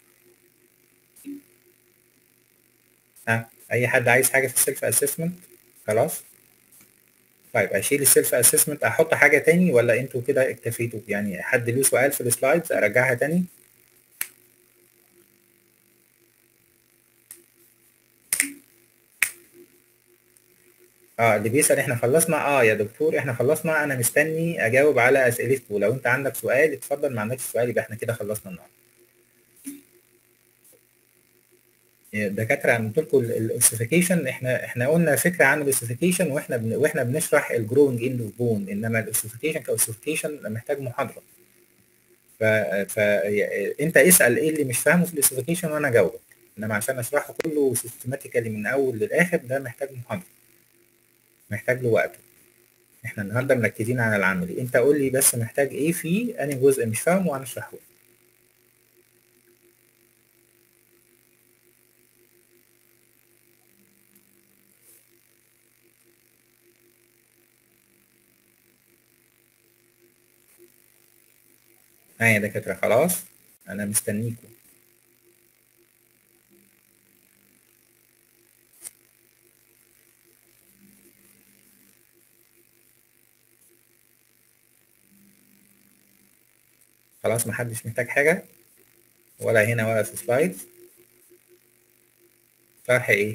ها اي حد عايز حاجه في السيلف اسسمنت خلاص طيب اشيل السيلف اسسمنت احط حاجه تاني ولا انتوا كده اكتفيتوا يعني حد له سؤال في السلايدز ارجعها تاني اه اللي بيسأل احنا خلصنا اه يا دكتور احنا خلصنا انا مستني اجاوب على اسئلتكم لو انت عندك سؤال اتفضل ما عندكش سؤال يبقى احنا كده خلصنا النهارده دكاتره انا قلت لكم الاوسيفيكيشن احنا احنا قلنا فكره عن الاوسيفيكيشن واحنا بن واحنا بنشرح الجروينج اند اوف بون انما الاوسيفيكيشن كاوسيفيكيشن محتاج محاضره ف فانت اسال ايه اللي مش فاهمه في الاوسيفيكيشن وانا اجاوبك انما عشان اشرحه كله سيستماتيكالي من اول للاخر ده محتاج محاضره محتاج له وقته احنا النهارده مركزين على العملي انت قول لي بس محتاج ايه فيه انهي جزء مش فاهمه وانا اشرحه لك ها يا دكاترة خلاص أنا مستنيكم خلاص محدش محتاج حاجة ولا هنا ولا في سلايد شرح ايه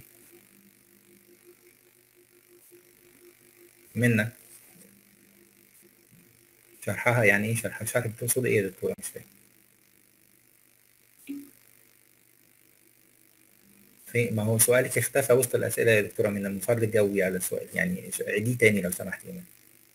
منا شرحها يعني ايه شرح شرح بتقصد ايه يا دكتورة مش فاهم في ما هو سؤالك اختفى وسط الأسئلة يا دكتورة من من فضلك جاوبي على السؤال يعني عيديه تاني لو سمحتي يعني.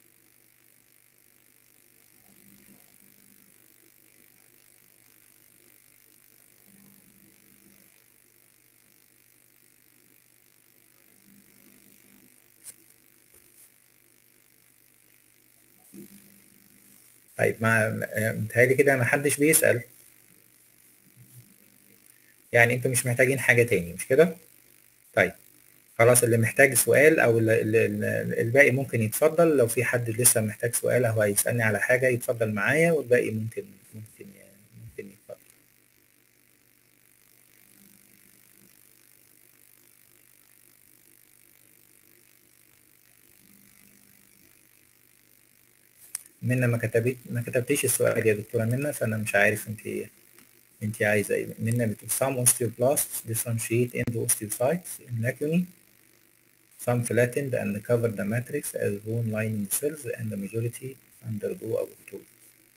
طيب ما متهيألي كده ما حدش بيسأل يعني انتوا مش محتاجين حاجة تاني مش كده؟ طيب خلاص اللي محتاج سؤال او الباقي ممكن يتفضل لو في حد لسه محتاج سؤال او هيسألني على حاجة يتفضل معايا والباقي ممكن ممكن ممكن يتفضل منى ما كتبت ما كتبتيش السؤال يا دكتورة منى فأنا مش عارف أنت أنت عايزة إيه منى بتقول some osteoblasts differentiate into osteocytes in lacunae some flattened and cover the matrix as bone lining cells and the majority undergo apoptosis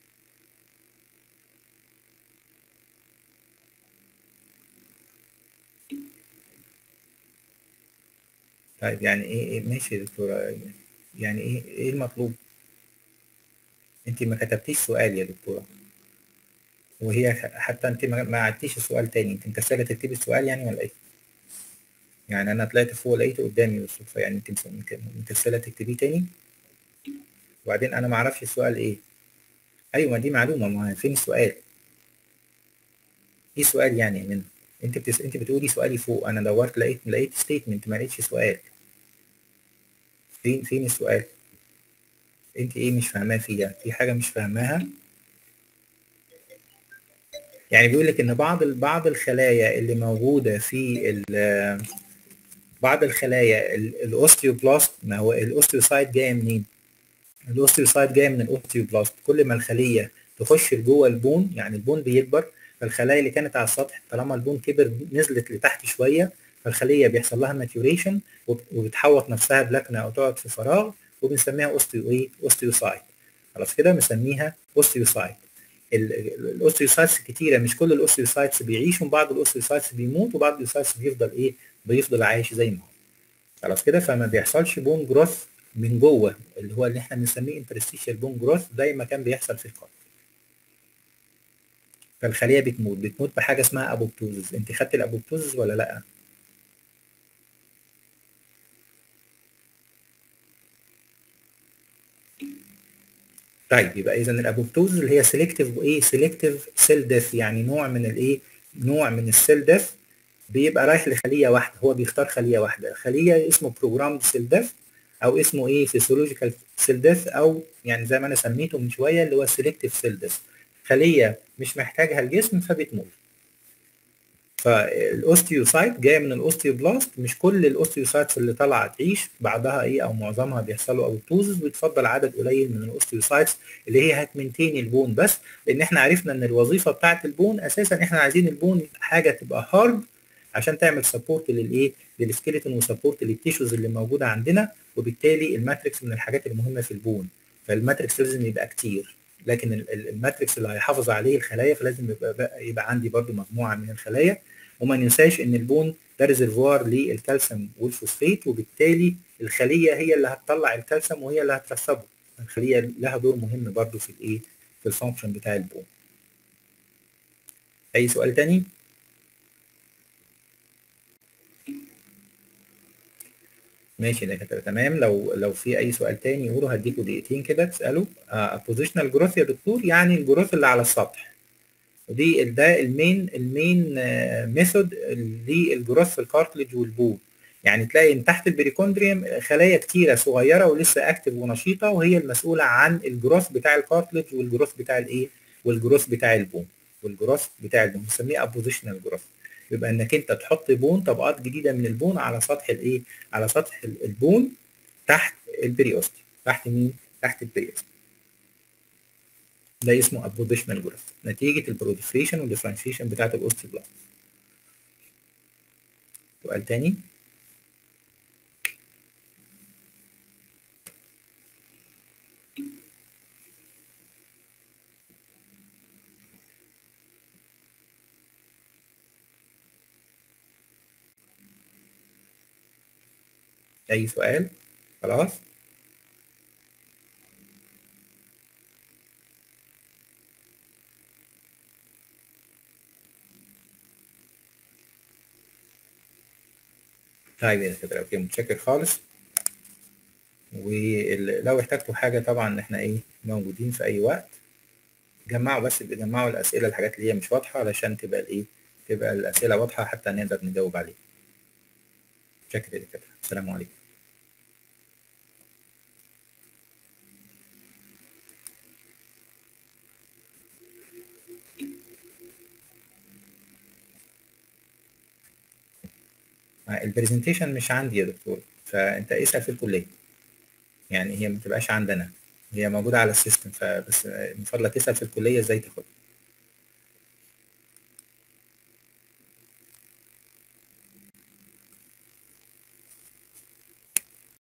طيب يعني ايه, إيه ماشي يا دكتورة يعني ايه ايه المطلوب انت ما كتبتيش سؤال يا دكتورة وهي حتى انت ما عدتيش السؤال تاني انت مكسلة تكتبي السؤال يعني ولا ايه يعني انا طلعت فوق لقيته قدامي بالصدفة يعني انت مكسلة تكتبيه تاني وبعدين انا ما اعرفش السؤال ايه ايوه ما دي معلومة ما فين السؤال ايه السؤال يعني يا منى انت بتس... انت بتقولي سؤالي فوق انا دورت لقيت لقيت ستيتمنت ما لقيتش سؤال فين فين السؤال انت ايه مش فاهماه فيها في حاجه مش فاهماها يعني بيقول لك ان بعض بعض الخلايا اللي موجوده في بعض الخلايا الاوستيوبلاست ما هو الاوستيوسايت جايه منين الاوستيوسايت جايه من الاوستيوبلاست كل ما الخليه تخش لجوه البون يعني البون بيكبر فالخلايا اللي كانت على السطح طالما البون كبر نزلت لتحت شويه فالخليه بيحصل لها ماتيوريشن وبتحوط نفسها بلكنه او تقعد في فراغ وبنسميها اوستيو ايه اوستيوسايت خلاص كده بنسميها اوستيوسايت الاوستيوسايتس كتيره مش كل الاوستيوسايتس بيعيشوا بعض الاوستيوسايتس بيموت وبعض الاوستيوسايتس بيفضل ايه بيفضل عايش زي ما هو خلاص كده فما بيحصلش بون جروث من جوه اللي هو اللي احنا بنسميه انترستيشال بون جروث زي ما كان بيحصل في القلب فالخليه بتموت بتموت بحاجه اسمها ابوبتوزز انت خدت الابوبتوزز ولا لا طيب يبقى اذا الابوبتوز اللي هي سيلكتيف وايه سيلكتيف سيل ديث يعني نوع من الايه نوع من السيل ديث بيبقى رايح لخليه واحده هو بيختار خليه واحده خليه اسمه بروجرامد سيل ديث او اسمه ايه فيسيولوجيكال سيل ديث او يعني زي ما انا سميته من شويه اللي هو سيلكتيف سيل ديث خليه مش محتاجها الجسم فبتموت فالاوستيوسايت جايه من الاوستيوبلاست مش كل الاوستيوسايتس اللي طالعه تعيش بعضها ايه او معظمها بيحصلوا اوتوزس بيتفضل عدد قليل من الاوستيوسايتس اللي هي هتمنتين البون بس لان احنا عرفنا ان الوظيفه بتاعه البون اساسا احنا عايزين البون حاجه تبقى هارد عشان تعمل سبورت للايه للسكيلتون وسبورت للتيشوز اللي موجوده عندنا وبالتالي الماتريكس من الحاجات المهمه في البون فالماتريكس لازم يبقى كتير لكن الماتريكس اللي هيحافظ عليه الخلايا فلازم يبقى يبقى عندي برضو مجموعه من الخلايا وما ننساش ان البون ده ريزرفوار للكالسيوم والفوسفات وبالتالي الخليه هي اللي هتطلع الكالسيوم وهي اللي هترسبه الخليه لها دور مهم برضو في الايه في الفانكشن بتاع البون اي سؤال تاني ماشي ده كده تمام لو لو في اي سؤال تاني قولوا هديكوا دقيقتين كده تسالوا بوزيشنال جروث يا دكتور يعني الجروث اللي على السطح ودي ده المين المين ميثود للجروث في الكارتلج والبول يعني تلاقي ان تحت البريكوندريوم خلايا كتيره صغيره ولسه اكتف ونشيطه وهي المسؤوله عن الجروث بتاع الكارتلج والجروث بتاع الايه والجروث بتاع البون والجروث بتاع البون بنسميه ابوزيشنال جروث يبقى انك انت تحط بون طبقات جديده من البون على سطح الايه على سطح البون تحت البريوستي تحت مين تحت البريوستي ده اسمه ابوزيشنال جروث نتيجه البروليفريشن والديفرنشيشن بتاعت الاوستيوبلاست سؤال تاني اي سؤال خلاص طيب يا كده اوكي متشكر خالص ولو احتجتوا حاجه طبعا احنا ايه موجودين في اي وقت جمعوا بس جمعوا الاسئله الحاجات اللي هي مش واضحه علشان تبقى الايه تبقى الاسئله واضحه حتى نقدر نجاوب عليها شكرا يا كده السلام عليكم البرزنتيشن مش عندي يا دكتور فانت اسال في الكليه يعني هي ما بتبقاش عندنا هي موجوده على السيستم فبس من فضلك اسال في الكليه ازاي تاخدها